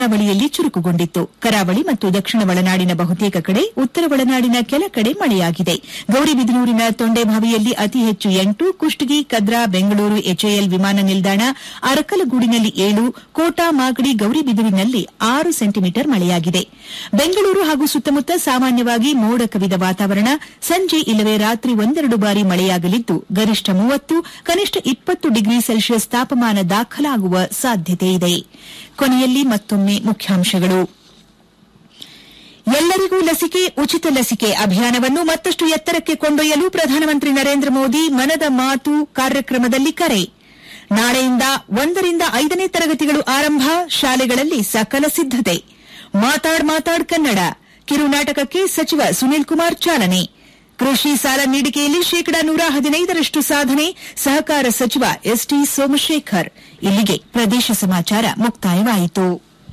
ಕರಾವಳಿಯಲ್ಲಿ ಚುರುಕುಗೊಂಡಿತ್ತು ಕರಾವಳಿ ಮತ್ತು ದಕ್ಷಿಣ ಒಳನಾಡಿನ ಬಹುತೇಕ ಕಡೆ ಉತ್ತರ ಒಳನಾಡಿನ ಕೆಲ ಕಡೆ ಮಳೆಯಾಗಿದೆ ಗೌರಿಬಿದನೂರಿನ ತೊಂಡೆಭಾವಿಯಲ್ಲಿ ಅತಿ ಹೆಚ್ಚು ಎಂಟು ಕುಷ್ಟಗಿ ಕದ್ರಾ ಬೆಂಗಳೂರು ಎಚ್ಎಎಲ್ ವಿಮಾನ ನಿಲ್ದಾಣ ಅರಕಲಗೂಡಿನಲ್ಲಿ ಏಳು ಕೋಟಾ ಮಾಗಡಿ ಗೌರಿಬಿದೂರಿನಲ್ಲಿ ಆರು ಸೆಂಟಿಮೀಟರ್ ಮಳೆಯಾಗಿದೆ ಬೆಂಗಳೂರು ಹಾಗೂ ಸುತ್ತಮುತ್ತ ಸಾಮಾನ್ಯವಾಗಿ ಮೋಡ ಕವಿದ ವಾತಾವರಣ ಸಂಜೆ ಇಲ್ಲವೇ ರಾತ್ರಿ ಒಂದೆರಡು ಬಾರಿ ಮಳೆಯಾಗಲಿದ್ದು ಗರಿಷ್ಠ ಮೂವತ್ತು ಕನಿಷ್ಠ ಇಪ್ಪತ್ತು ಡಿಗ್ರಿ ಸೆಲ್ಸಿಯಸ್ ತಾಪಮಾನ ದಾಖಲಾಗುವ ಸಾಧ್ಯತೆಯಿದೆ ಕೊನೆಯಲ್ಲಿ ಮತ್ತೊಮ್ಮೆ ಮುಖ್ಯಾಂಶಗಳು ಎಲ್ಲರಿಗೂ ಲಸಿಕೆ ಉಚಿತ ಲಸಿಕೆ ಅಭಿಯಾನವನ್ನು ಮತ್ತಷ್ಟು ಎತ್ತರಕ್ಕೆ ಕೊಂಡೊಯ್ಯಲು ಪ್ರಧಾನಮಂತ್ರಿ ನರೇಂದ್ರ ಮೋದಿ ಮನದ ಮಾತು ಕಾರ್ಯಕ್ರಮದಲ್ಲಿ ಕರೆ ನಾಳೆಯಿಂದ ಒಂದರಿಂದ ಐದನೇ ತರಗತಿಗಳು ಆರಂಭ ಶಾಲೆಗಳಲ್ಲಿ ಸಕಲ ಸಿದ್ದತೆ ಮಾತಾಡ್ ಮಾತಾಡ್ ಕನ್ನಡ ಕಿರುನಾಟಕಕ್ಕೆ ಸಚಿವ ಸುನೀಲ್ ಕುಮಾರ್ ಚಾಲನೆ ಕೃಷಿ ಸಾಲ ನೀಡಿಕೆಯಲ್ಲಿ ಶೇಕಡಾ ನೂರ ಹದಿನೈದರಷ್ಟು ಸಾಧನೆ ಸಹಕಾರ ಸಚಿವ ಎಸ್ಟಿ ಸೋಮಶೇಖರ್ ಇಲ್ಲಿಗೆ ಪ್ರದೇಶ ಸಮಾಚಾರ ಮುಕ್ತಾಯವಾಯಿತು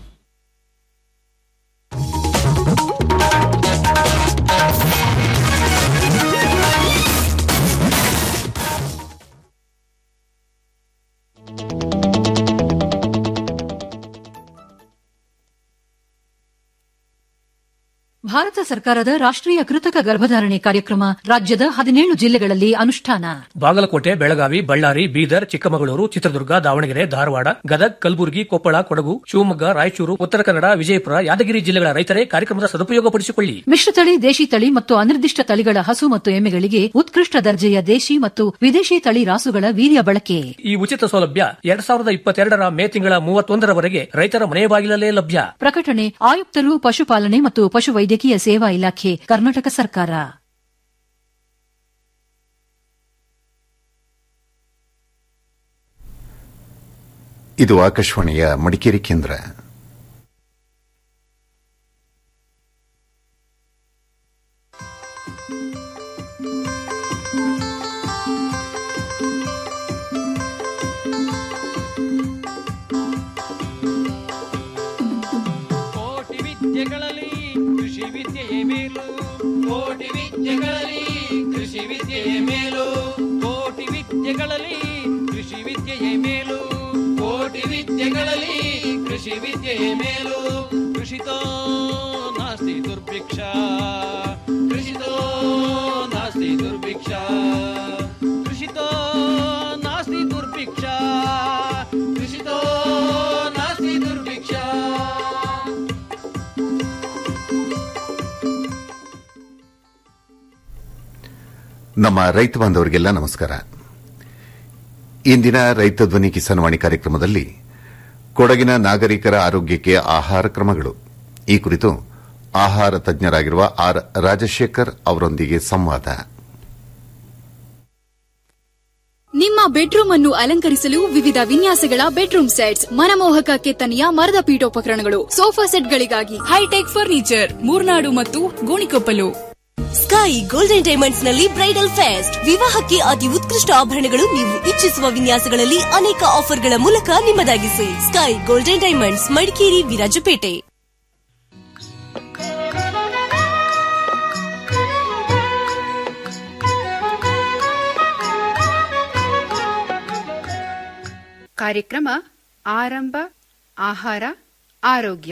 ಭಾರತ ಸರ್ಕಾರದ ರಾಷ್ಟ್ರೀಯ ಕೃತಕ ಗರ್ಭಧಾರಣೆ ಕಾರ್ಯಕ್ರಮ ರಾಜ್ಯದ ಹದಿನೇಳು ಜಿಲ್ಲೆಗಳಲ್ಲಿ ಅನುಷ್ಠಾನ ಬಾಗಲಕೋಟೆ ಬೆಳಗಾವಿ ಬಳ್ಳಾರಿ ಬೀದರ್ ಚಿಕ್ಕಮಗಳೂರು ಚಿತ್ರದುರ್ಗ ದಾವಣಗೆರೆ ಧಾರವಾಡ ಗದಗ್ ಕಲಬುರಗಿ ಕೊಪ್ಪಳ ಕೊಡಗು ಶಿವಮೊಗ್ಗ ರಾಯಚೂರು ಉತ್ತರ ಕನ್ನಡ ವಿಜಯಪುರ ಯಾದಗಿರಿ ಜಿಲ್ಲೆಗಳ ರೈತರೇ ಕಾರ್ಯಕ್ರಮದ ಸದುಪಯೋಗಪಡಿಸಿಕೊಳ್ಳಿ ಮಿಶ್ರತಳಿ ದೇಶಿ ತಳಿ ಮತ್ತು ಅನಿರ್ದಿಷ್ಟ ತಳಿಗಳ ಹಸು ಮತ್ತು ಎಮ್ಮೆಗಳಿಗೆ ಉತ್ಕೃಷ್ಟ ದರ್ಜೆಯ ದೇಶಿ ಮತ್ತು ವಿದೇಶಿ ತಳಿ ರಾಸುಗಳ ವೀರ್ಯ ಬಳಕೆ ಈ ಉಚಿತ ಸೌಲಭ್ಯ ಎರಡ್ ಸಾವಿರದ ಇಪ್ಪತ್ತೆರಡರ ಮೇ ತಿಂಗಳ ಮೂವತ್ತೊಂದರವರೆಗೆ ರೈತರ ಮನೆ ಬಾಗಿಲಲ್ಲೇ ಲಭ್ಯ ಪ್ರಕಟಣೆ ಆಯುಕ್ತರು ಪಶುಪಾಲನೆ ಮತ್ತು ಪಶುವೈದ್ಯಕೀಯ ಸೇವಾ ಇಲಾಖೆ ಕರ್ನಾಟಕ ಸರ್ಕಾರ ಇದು ಆಕಾಶವಾಣಿಯ ಮಡಿಕೇರಿ ಕೇಂದ್ರ ಕೋಟಿ ವಿದ್ಯೆಗಳಲ್ಲಿ ಕೃಷಿ ವಿದ್ಯೆಯೇ ಮೇಲು ಕೋಟಿ ವಿದ್ಯೆಗಳಲ್ಲಿ ಕೃಷಿ ವಿದ್ಯೆಯೇ ಮೇಲು ಕೋಟಿ ವಿದ್ಯೆಗಳಲ್ಲಿ ಕೃಷಿ ವಿದ್ಯೆಯೇ ಮೇಲು ಕೋಟಿ ವಿದ್ಯೆಗಳಲ್ಲಿ ಕೃಷಿ ವಿದ್ಯೆಯೇ ಮೇಲು ಕೃಷಿತೋ ನಾಸ್ತಿ ದುರ್ಭಿಕ್ಷ ಕೃಷಿತೋ ನಾಸ್ತಿ ದುರ್ಭಿಕ್ಷ ಕೃಷಿತೋ ನಾಸ್ತಿ ದುರ್ಭಿಕ್ಷ ಕೃಷಿತೋ ನಾಸ್ತಿ ದುರ್ಭಿಕ್ಷ ನಮ್ಮ ರೈತ ಬಾಂಧವರಿಗೆಲ್ಲ ನಮಸ್ಕಾರ ಇಂದಿನ ರೈತ ಧ್ವನಿ ಕಿಸಾನ್ವಾಣಿ ಕಾರ್ಯಕ್ರಮದಲ್ಲಿ ಕೊಡಗಿನ ನಾಗರಿಕರ ಆರೋಗ್ಯಕ್ಕೆ ಆಹಾರ ಕ್ರಮಗಳು ಈ ಕುರಿತು ಆಹಾರ ತಜ್ಞರಾಗಿರುವ ಆರ್ ರಾಜಶೇಖರ್ ಅವರೊಂದಿಗೆ ಸಂವಾದ ನಿಮ್ಮ ಬೆಡ್ರೂಮ್ ಅನ್ನು ಅಲಂಕರಿಸಲು ವಿವಿಧ ವಿನ್ಯಾಸಗಳ ಬೆಡ್ರೂಮ್ ಸೆಟ್ಸ್ ಮನಮೋಹಕ ಕೆತ್ತನೆಯ ಮರದ ಪೀಠೋಪಕರಣಗಳು ಸೋಫಾ ಸೆಟ್ಗಳಿಗಾಗಿ ಹೈಟೆಕ್ ಫರ್ನಿಚರ್ ಮೂರ್ನಾಡು ಮತ್ತು ಗೋಣಿಕೊಪ್ಪಲು ಸ್ಕೈ ಗೋಲ್ಡನ್ ಡೈಮಂಡ್ಸ್ ನಲ್ಲಿ ಬ್ರೈಡಲ್ ಫೆಸ್ಟ್ ವಿವಾಹಕ್ಕೆ ಅತಿ ಉತ್ಕೃಷ್ಟ ಆಭರಣಗಳು ನೀವು ಇಚ್ಛಿಸುವ ವಿನ್ಯಾಸಗಳಲ್ಲಿ ಅನೇಕ ಆಫರ್ಗಳ ಮೂಲಕ ನಿಮ್ಮದಾಗಿಸಿ sky golden diamonds Madikeri Virajpet ಕಾರ್ಯಕ್ರಮ ಆರಂಭ ಆಹಾರ ಆರೋಗ್ಯ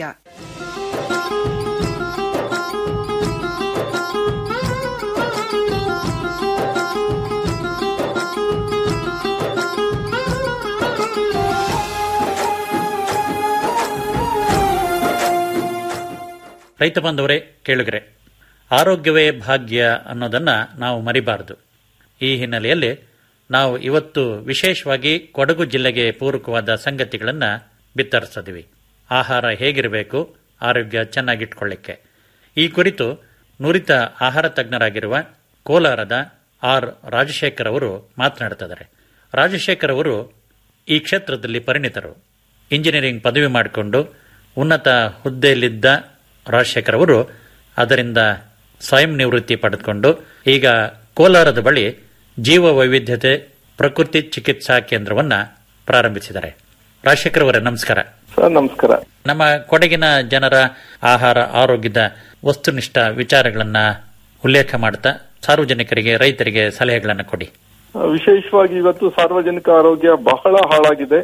ರೈತ ಬಾಂಧವರೇ ಕೇಳುಗರೆ ಆರೋಗ್ಯವೇ ಭಾಗ್ಯ ಅನ್ನೋದನ್ನ ನಾವು ಮರಿಬಾರದು ಈ ಹಿನ್ನೆಲೆಯಲ್ಲಿ ನಾವು ಇವತ್ತು ವಿಶೇಷವಾಗಿ ಕೊಡಗು ಜಿಲ್ಲೆಗೆ ಪೂರಕವಾದ ಸಂಗತಿಗಳನ್ನು ಬಿತ್ತರಿಸಿದ್ವಿ ಆಹಾರ ಹೇಗಿರಬೇಕು ಆರೋಗ್ಯ ಚೆನ್ನಾಗಿಟ್ಕೊಳ್ಳಿಕ್ಕೆ ಈ ಕುರಿತು ನುರಿತ ಆಹಾರ ತಜ್ಞರಾಗಿರುವ ಕೋಲಾರದ ಆರ್ ರಾಜಶೇಖರ್ ಅವರು ಮಾತನಾಡ್ತಿದ್ದಾರೆ ರಾಜಶೇಖರ್ ಅವರು ಈ ಕ್ಷೇತ್ರದಲ್ಲಿ ಪರಿಣಿತರು ಇಂಜಿನಿಯರಿಂಗ್ ಪದವಿ ಮಾಡಿಕೊಂಡು ಉನ್ನತ ಹುದ್ದೆಯಲ್ಲಿದ್ದ ರಾಜಶೇಖರ್ ಅವರು ಅದರಿಂದ ಸ್ವಯಂ ನಿವೃತ್ತಿ ಪಡೆದುಕೊಂಡು ಈಗ ಕೋಲಾರದ ಬಳಿ ಜೀವ ವೈವಿಧ್ಯತೆ ಪ್ರಕೃತಿ ಚಿಕಿತ್ಸಾ ಕೇಂದ್ರವನ್ನ ಪ್ರಾರಂಭಿಸಿದ್ದಾರೆ ರಾಜಶೇಖರ್ ಅವರೇ ನಮಸ್ಕಾರ ಸರ್ ನಮಸ್ಕಾರ ನಮ್ಮ ಕೊಡಗಿನ ಜನರ ಆಹಾರ ಆರೋಗ್ಯದ ವಸ್ತುನಿಷ್ಠ ವಿಚಾರಗಳನ್ನ ಉಲ್ಲೇಖ ಮಾಡ್ತಾ ಸಾರ್ವಜನಿಕರಿಗೆ ರೈತರಿಗೆ ಸಲಹೆಗಳನ್ನು ಕೊಡಿ ವಿಶೇಷವಾಗಿ ಇವತ್ತು ಸಾರ್ವಜನಿಕ ಆರೋಗ್ಯ ಬಹಳ ಹಾಳಾಗಿದೆ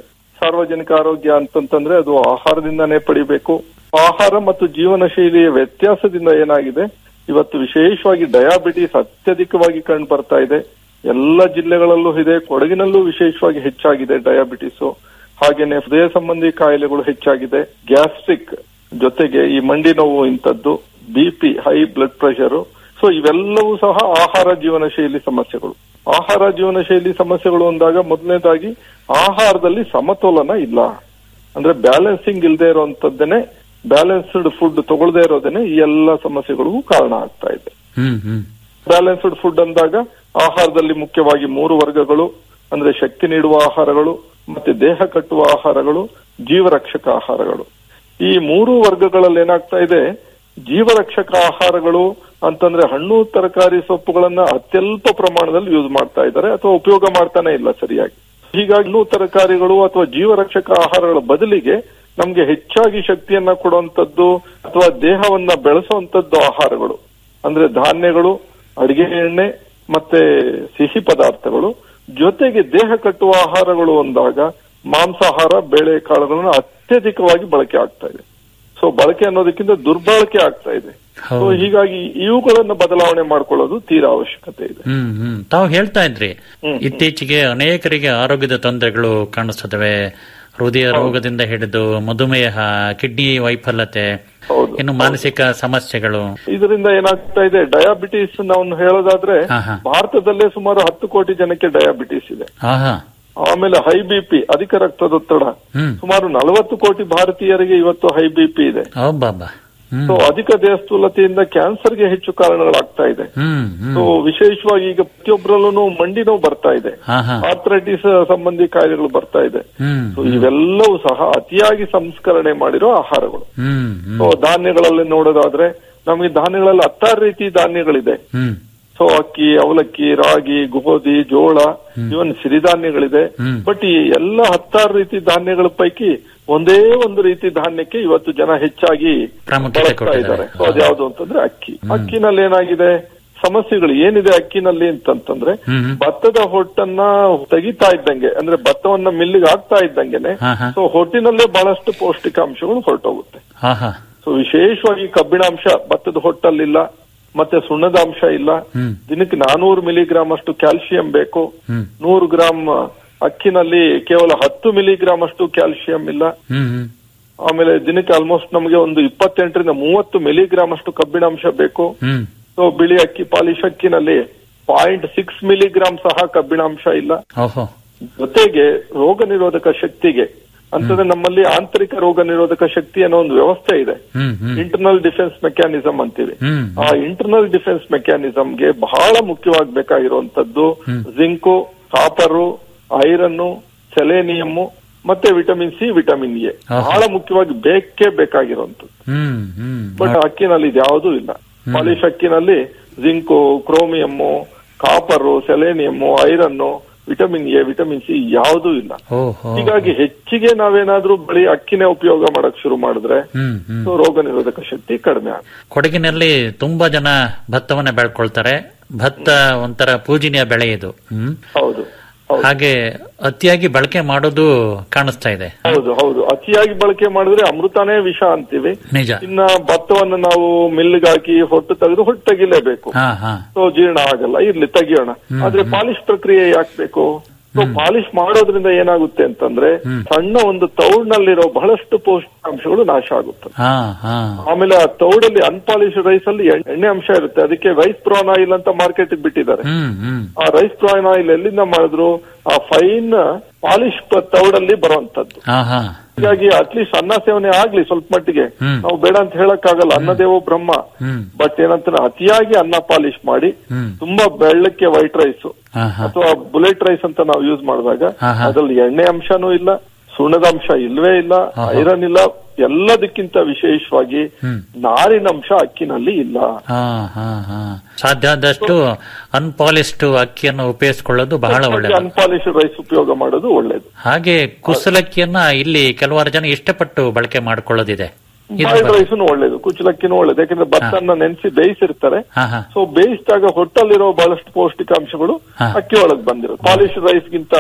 ಸಾರ್ವಜನಿಕ ಆರೋಗ್ಯ ಅಂತಂತಂದ್ರೆ ಅದು ಆಹಾರದಿಂದಾನೇ ಪಡಿಬೇಕು ಆಹಾರ ಮತ್ತು ಜೀವನ ಶೈಲಿಯ ವ್ಯತ್ಯಾಸದಿಂದ ಏನಾಗಿದೆ ಇವತ್ತು ವಿಶೇಷವಾಗಿ ಡಯಾಬಿಟಿಸ್ ಅತ್ಯಧಿಕವಾಗಿ ಕಂಡು ಬರ್ತಾ ಇದೆ ಎಲ್ಲ ಜಿಲ್ಲೆಗಳಲ್ಲೂ ಇದೆ ಕೊಡಗಿನಲ್ಲೂ ವಿಶೇಷವಾಗಿ ಹೆಚ್ಚಾಗಿದೆ ಡಯಾಬಿಟಿಸ್ ಹಾಗೇನೆ ಹೃದಯ ಸಂಬಂಧಿ ಕಾಯಿಲೆಗಳು ಹೆಚ್ಚಾಗಿದೆ ಗ್ಯಾಸ್ಟ್ರಿಕ್ ಜೊತೆಗೆ ಈ ಮಂಡಿ ನೋವು ಇಂಥದ್ದು BP high blood pressure so ಇವೆಲ್ಲವೂ ಸಹ ಆಹಾರ ಜೀವನ ಶೈಲಿ ಸಮಸ್ಯೆಗಳು ಆಹಾರ ಜೀವನ ಶೈಲಿ ಸಮಸ್ಯೆಗಳು ಅಂದಾಗ ಮೊದಲನೇದಾಗಿ ಆಹಾರದಲ್ಲಿ ಸಮತೋಲನ ಇಲ್ಲ ಅಂದ್ರೆ ಬ್ಯಾಲೆನ್ಸಿಂಗ್ ಇಲ್ಲದೆ ಇರುವಂತದ್ದೇನೆ ಬ್ಯಾಲೆನ್ಸ್ಡ್ ಫುಡ್ ತಗೊಳ್ಳದೆ ಇರೋದೇನೆ ಈ ಎಲ್ಲ ಸಮಸ್ಯೆಗಳಿಗೂ ಕಾರಣ ಆಗ್ತಾ ಇದೆ ಹ್ಮ್ ಹ್ಮ್ ಬ್ಯಾಲೆನ್ಸ್ಡ್ ಫುಡ್ ಅಂದಾಗ ಆಹಾರದಲ್ಲಿ ಮುಖ್ಯವಾಗಿ ಮೂರು ವರ್ಗಗಳು ಅಂದ್ರೆ ಶಕ್ತಿ ನೀಡುವ ಆಹಾರಗಳು ಮತ್ತೆ ದೇಹ ಕಟ್ಟುವ ಆಹಾರಗಳು ಜೀವರಕ್ಷಕ ಆಹಾರಗಳು ಈ ಮೂರು ವರ್ಗಗಳಲ್ಲಿ ಏನಾಗ್ತಾ ಇದೆ ಜೀವರಕ್ಷಕ ಆಹಾರಗಳು ಅಂತಂದ್ರೆ ಹಣ್ಣು ತರಕಾರಿ ಸೊಪ್ಪುಗಳನ್ನ ಅತ್ಯಲ್ಪ ಪ್ರಮಾಣದಲ್ಲಿ ಯೂಸ್ ಮಾಡ್ತಾ ಇದ್ದಾರೆ ಅಥವಾ ಉಪಯೋಗ ಮಾಡ್ತಾನೆ ಇಲ್ಲ ಸರಿಯಾಗಿ ಹೀಗಾಗಿ ಹಣ್ಣು ತರಕಾರಿಗಳು ಅಥವಾ ಜೀವರಕ್ಷಕ ಆಹಾರಗಳ ಬದಲಿಗೆ ನಮ್ಗೆ ಹೆಚ್ಚಾಗಿ ಶಕ್ತಿಯನ್ನ ಕೊಡುವಂತದ್ದು ಅಥವಾ ದೇಹವನ್ನ ಬೆಳೆಸುವಂತದ್ದು ಆಹಾರಗಳು ಅಂದ್ರೆ ಧಾನ್ಯಗಳು ಅಡಿಗೆ ಎಣ್ಣೆ ಮತ್ತೆ ಸಿಹಿ ಪದಾರ್ಥಗಳು ಜೊತೆಗೆ ದೇಹ ಕಟ್ಟುವ ಆಹಾರಗಳು ಅಂದಾಗ ಮಾಂಸಾಹಾರ ಬೇಳೆ ಕಾಳುಗಳನ್ನು ಅತ್ಯಧಿಕವಾಗಿ ಬಳಕೆ ಆಗ್ತಾ ಇದೆ ಸೊ ಬಳಕೆ ಅನ್ನೋದಕ್ಕಿಂತ ದುರ್ಬಳಕೆ ಆಗ್ತಾ ಇದೆ ಸೊ ಹೀಗಾಗಿ ಇವುಗಳನ್ನ ಬದಲಾವಣೆ ಮಾಡ್ಕೊಳ್ಳೋದು ತೀರಾ ಅವಶ್ಯಕತೆ ಇದೆ ಹ್ಮ್ ಹ್ಮ್ ತಾವು ಹೇಳ್ತಾ ಇದ್ರಿ ಇತ್ತೀಚೆಗೆ ಅನೇಕರಿಗೆ ಆರೋಗ್ಯದ ತೊಂದರೆಗಳು ಕಾಣಿಸ್ತದವೆ ಹೃದಯ ರೋಗದಿಂದ ಹಿಡಿದು ಮಧುಮೇಹ ಕಿಡ್ನಿ ವೈಫಲ್ಯತೆ ಇನ್ನು ಮಾನಸಿಕ ಸಮಸ್ಯೆಗಳು ಇದರಿಂದ ಏನಾಗ್ತಾ ಇದೆ ಡಯಾಬಿಟಿಸ್ ನಾವು ಹೇಳೋದಾದ್ರೆ ಹಾ, ಹಾ. ಭಾರತದಲ್ಲೇ ಸುಮಾರು ಹತ್ತು ಕೋಟಿ ಜನಕ್ಕೆ ಡಯಾಬಿಟಿಸ್ ಇದೆ ಆಹಾ ಆಮೇಲೆ ಹೈ ಬಿಪಿ ಅಧಿಕ ರಕ್ತದೊತ್ತಡ ಹ್ಮ್ ಸುಮಾರು ನಲವತ್ತು ಕೋಟಿ ಭಾರತೀಯರಿಗೆ ಇವತ್ತು ಹೈ ಬಿಪಿ ಇದೆ ಬಾಬಾ ಹ್ಮ್ ಸೊ ಅಧಿಕ ದೇಹಸ್ಥೂಲತೆಯಿಂದ ಕ್ಯಾನ್ಸರ್ಗೆ ಹೆಚ್ಚು ಕಾರಣಗಳಾಗ್ತಾ ಇದೆ ಹ್ಮ್ ಹ್ಮ್ ಸೊ ವಿಶೇಷವಾಗಿ ಈಗ ಪ್ರತಿಯೊಬ್ಬರಲ್ಲೂ ಮಂಡಿ ನೋವು ಬರ್ತಾ ಇದೆ ಹಾ ಹಾ ಆರ್ಥರೈಟಿಸ್ ಸಂಬಂಧಿ ಕಾಯಿಲೆಗಳು ಬರ್ತಾ ಇದೆ ಹ್ಮ್ ಸೊ ಇವೆಲ್ಲವೂ ಸಹ ಅತಿಯಾಗಿ ಸಂಸ್ಕರಣೆ ಮಾಡಿರೋ ಆಹಾರಗಳು ಹ್ಮ್ ಹ್ಮ್ ಸೊ ಧಾನ್ಯಗಳಲ್ಲಿ ನೋಡೋದಾದ್ರೆ ನಮಗೆ ಧಾನ್ಯಗಳಲ್ಲಿ ಹತ್ತಾರು ರೀತಿ ಧಾನ್ಯಗಳಿದೆ ಹ್ಮ್ ಸೊ ಅಕ್ಕಿ ಅವಲಕ್ಕಿ ರಾಗಿ ಗೋಧಿ ಜೋಳ ಇವನ್ ಸಿರಿಧಾನ್ಯಗಳಿದೆ ಹ್ಮ್. ಬಟ್ ಈ ಎಲ್ಲ ಹತ್ತಾರು ರೀತಿ ಧಾನ್ಯಗಳ ಪೈಕಿ ಒಂದೇ ಒಂದು ರೀತಿ ಧಾನ್ಯಕ್ಕೆ ಇವತ್ತು ಜನ ಹೆಚ್ಚಾಗಿ ಪ್ರಾಮುಖ್ಯತೆ ಬಳಸ್ತಾ ಕೊಟ್ಟಿದ್ದಾರೆ. ಇದ್ದಾರೆ ಸೊ ಅದ್ಯಾವುದು ಅಂತಂದ್ರೆ ಅಕ್ಕಿ ಅಕ್ಕಿನಲ್ಲಿ ಏನಾಗಿದೆ ಸಮಸ್ಯೆಗಳು ಏನಿದೆ ಅಕ್ಕಿನಲ್ಲಿ ಅಂತಂತಂದ್ರೆ ಹ್ಮ್. ಭತ್ತದ ಹೊಟ್ಟನ್ನ ತೆಗಿತಾ ಇದ್ದಂಗೆ ಅಂದ್ರೆ ಭತ್ತವನ್ನ ಮಿಲ್ಲಿಗೆ ಹಾಕ್ತಾ ಇದ್ದಂಗೆನೆ ಹಾ, ಹಾ. ಸೊ ಹೊಟ್ಟಿನಲ್ಲೇ ಬಹಳಷ್ಟು ಪೌಷ್ಟಿಕಾಂಶಗಳು ಹೊರಟೋಗುತ್ತೆ ಹಾ ಹಾ ಸೊ ವಿಶೇಷವಾಗಿ ಕಬ್ಬಿಣಾಂಶ ಭತ್ತದ ಹೊಟ್ಟಲ್ಲಿಲ್ಲ ಮತ್ತೆ ಸುಣ್ಣದ ಅಂಶ ಇಲ್ಲ ಹ್ಮ್ ದಿನಕ್ಕೆ ನಾನೂರು ಮಿಲಿಗ್ರಾಮ್ ಅಷ್ಟು ಕ್ಯಾಲ್ಸಿಯಂ ಬೇಕು ಹ್ಮ್ ನೂರು ಗ್ರಾಮ್ ಅಕ್ಕಿನಲ್ಲಿ ಕೇವಲ ಹತ್ತು ಮಿಲಿಗ್ರಾಮ್ ಅಷ್ಟು ಕ್ಯಾಲ್ಸಿಯಂ ಇಲ್ಲ ಹ್ಮ್ ಹ್ಮ್ ಆಮೇಲೆ ದಿನಕ್ಕೆ ಆಲ್ಮೋಸ್ಟ್ ನಮಗೆ ಒಂದು ಇಪ್ಪತ್ತೆಂಟರಿಂದ ಮೂವತ್ತು ಮಿಲಿಗ್ರಾಮ್ ಅಷ್ಟು ಕಬ್ಬಿಣಾಂಶ ಬೇಕು ಹ್ಮ್ ಸೊ ಬಿಳಿ ಅಕ್ಕಿ ಪಾಲಿಶ್ ಅಕ್ಕಿನಲ್ಲಿ ಪಾಯಿಂಟ್ ಸಿಕ್ಸ್ ಮಿಲಿಗ್ರಾಮ್ ಸಹ ಕಬ್ಬಿಣಾಂಶ ಇಲ್ಲ ಓಹೋ ಜೊತೆಗೆ ರೋಗ ನಿರೋಧಕ ಶಕ್ತಿಗೆ ಅಂತಂದ್ರೆ ನಮ್ಮಲ್ಲಿ ಆಂತರಿಕ ರೋಗ ನಿರೋಧಕ ಶಕ್ತಿ ಅನ್ನೋ ಒಂದು ವ್ಯವಸ್ಥೆ ಇದೆ ಹ್ಮ್ ಹ್ಮ್ ಇಂಟರ್ನಲ್ ಡಿಫೆನ್ಸ್ ಮೆಕ್ಯಾನಿಸಮ್ ಅಂತೀವಿ ಹ್ಮ್ ಆ ಇಂಟರ್ನಲ್ ಡಿಫೆನ್ಸ್ ಮೆಕ್ಯಾನಿಸಮ್ಗೆ ಬಹಳ ಮುಖ್ಯವಾಗಿ ಬೇಕಾಗಿರುವಂತದ್ದು ಜಿಂಕು ಕಾಪರು ಐರನ್ ಸೆಲೇನಿಯಮ್ ಮತ್ತೆ ವಿಟಮಿನ್ ಸಿ ವಿಟಮಿನ್ ಎ ಆಹಾ. ಬಹಳ ಮುಖ್ಯವಾಗಿ ಬೇಕೇ ಬೇಕಾಗಿರುವಂತದ್ದು ಹ್ಮ್ ಹ್ಮ್ ಬಟ್ ಅಕ್ಕಿನಲ್ಲಿ ಇದ್ಯಾವುದೂ ಇಲ್ಲ ಪಾಲಿಶ್ ಅಕ್ಕಿನಲ್ಲಿ zinc chromium copper selenium iron vitamin A vitamin C ಯಾವುದೂ ಇಲ್ಲ ಓಹೋ ಹೀಗಾಗಿ ಹೆಚ್ಚಿಗೆ ನಾವೇನಾದ್ರೂ ಬರೀ ಅಕ್ಕಿನೇ ಉಪಯೋಗ ಮಾಡಕ್ ಶುರು ಮಾಡಿದ್ರೆ ಹ್ಮ್ ಹ್ಮ್ ಸೊ ರೋಗ ನಿರೋಧಕ ಶಕ್ತಿ ಕಡಿಮೆ ಆಗುತ್ತೆ ಕೊಡಗಿನಲ್ಲಿ ತುಂಬಾ ಜನ ಭತ್ತವನ್ನ ಬೆಳ್ಕೊಳ್ತಾರೆ ಭತ್ತ ಒಂಥರ ಪೂಜನೀಯ ಬೆಳೆ ಇದು ಹ್ಮ್ ಹೌದು ಹಾಗೆ ಅತಿಯಾಗಿ ಬಳಕೆ ಮಾಡೋದು ಕಾಣಿಸ್ತಾ ಇದೆ ಹೌದು ಹೌದು ಅತಿಯಾಗಿ ಬಳಕೆ ಮಾಡಿದ್ರೆ ಅಮೃತನೇ ವಿಷ ಅಂತೀವಿ ನಿಜ ಇನ್ನ ಭತ್ತವನ್ನು ನಾವು ಮಿಲ್ಗೆ ಹಾಕಿ ಹೊಟ್ಟು ತೆಗೆದು ಹೊಟ್ಟು ತೆಗಿಲೇಬೇಕು ಹಾ ಹಾ ಸೊ ಜೀರ್ಣ ಆಗಲ್ಲ ಇರ್ಲಿ ತೆಗಿಯೋಣ ಆದ್ರೆ ಪಾಲಿಶ್ ಪ್ರಕ್ರಿಯೆ ಯಾಕೆ ಬೇಕು ಸೊ ಪಾಲಿಶ್ ಮಾಡೋದ್ರಿಂದ ಏನಾಗುತ್ತೆ ಅಂತಂದ್ರೆ ಸಣ್ಣ ಒಂದು ತೌಡ್ನಲ್ಲಿರೋ ಬಹಳಷ್ಟು ಪೌಷ್ಟಿಕಾಂಶಗಳು ನಾಶ ಆಗುತ್ತೆ ಹಾ ಹಾ ಆಮೇಲೆ ಆ ತೌಡಲ್ಲಿ ಅನ್ಪಾಲಿಶ್ ರೈಸ್ ಅಲ್ಲಿ ಎಣ್- ಎಣ್ಣೆ ಅಂಶ ಇರುತ್ತೆ ಅದಕ್ಕೆ ರೈಸ್ ಪ್ರಾನ್ ಆಯಿಲ್ ಅಂತ ಮಾರ್ಕೆಟ್ ಬಿಟ್ಟಿದ್ದಾರೆ ಹ್ಮ್ ಹ್ಮ್ ಆ ರೈಸ್ ಪ್ರಾನ್ ಆಯಿಲ್ ಎಲ್ಲಿಂದ ಮಾಡಿದ್ರು ಆ ಫೈನ್ ಪಾಲಿಶ್ ತೌಡಲ್ಲಿ ಬರುವಂತದ್ದು ಹಾ ಹಾ ಹೀಗಾಗಿ ಅಟ್ಲೀಸ್ಟ್ ಅನ್ನ ಸೇವನೆ ಆಗ್ಲಿ ಸ್ವಲ್ಪ ಮಟ್ಟಿಗೆ ಹ್ಮ್. ನಾವು ಬೇಡ ಅಂತ ಹೇಳಕ್ಕಾಗಲ್ಲ ಅನ್ನದೇವೋ ಬ್ರಹ್ಮ ಹ್ಮ್ ಬಟ್ ಏನಂತ ಅತಿಯಾಗಿ ಅನ್ನ ಪಾಲಿಶ್ ಮಾಡಿ ಹ್ಮ್ ತುಂಬಾ ಬೆಳ್ಳಕ್ಕೆ ವೈಟ್ ರೈಸ್ ಹಾ ಹಾ ಅಥವಾ ಬುಲೆಟ್ ರೈಸ್ ಅಂತ ನಾವು ಯೂಸ್ ಮಾಡಿದಾಗ ಹಾ, ಹಾ. ಅದ್ರಲ್ಲಿ ಎಣ್ಣೆ ಅಂಶನೂ ಇಲ್ಲ ಸುಣ್ಣದ ಅಂಶ ಇಲ್ವೇ ಇಲ್ಲ ಹಾ, ಹಾ. ಐರನ್ ಇಲ್ಲ ಎಲ್ಲದಕ್ಕಿಂತ ವಿಶೇಷವಾಗಿ ಹ್ಮ್ ನಾರಿನಂಶ ಅಕ್ಕಿನಲ್ಲಿ ಇಲ್ಲ ಹಾ ಹಾ ಹಾ ಸಾಧ್ಯ ಆದಷ್ಟು ಅನ್ಪಾಲಿಸ್ಡ್ ಅಕ್ಕಿಯನ್ನು ಉಪಯೋಗಿಸಿಕೊಳ್ಳೋದು ಬಹಳ ಒಳ್ಳೆಯದು ಅನ್ಪಾಲಿಶ್ ರೈಸ್ ಉಪಯೋಗ ಮಾಡೋದು ಒಳ್ಳೇದು ಹಾಗೆ ಕುಸಲಕ್ಕಿಯನ್ನ ಇಲ್ಲಿ ಕೆಲವಾರು ಜನ ಇಷ್ಟಪಟ್ಟು ಬಳಕೆ ಮಾಡ್ಕೊಳ್ಳೋದಿದೆ ಇದು ಬಾಯ್ಲ್ಡ್ ರೈಸ್ನು ಒಳ್ಳೇದು ಕುಚ್ಚಲಕ್ಕಿನೂ ಒಳ್ಳೇದು ಯಾಕಂದ್ರೆ ಭತ್ತನ್ನ ನೆನೆಸಿ ಬೇಯಿಸಿರ್ತಾರೆ ಹಾ ಹಾ ಸೊ ಬೇಯಿಸಿದಾಗ ಹೊಟ್ಟಲ್ಲಿರೋ ಬಹಳಷ್ಟು ಪೌಷ್ಟಿಕಾಂಶಗಳು ಹಾ. ಅಕ್ಕಿ ಒಳಗೆ ಬಂದಿರುತ್ತೆ ಪಾಲಿಶ್ ರೈಸ್ ಗಿಂತ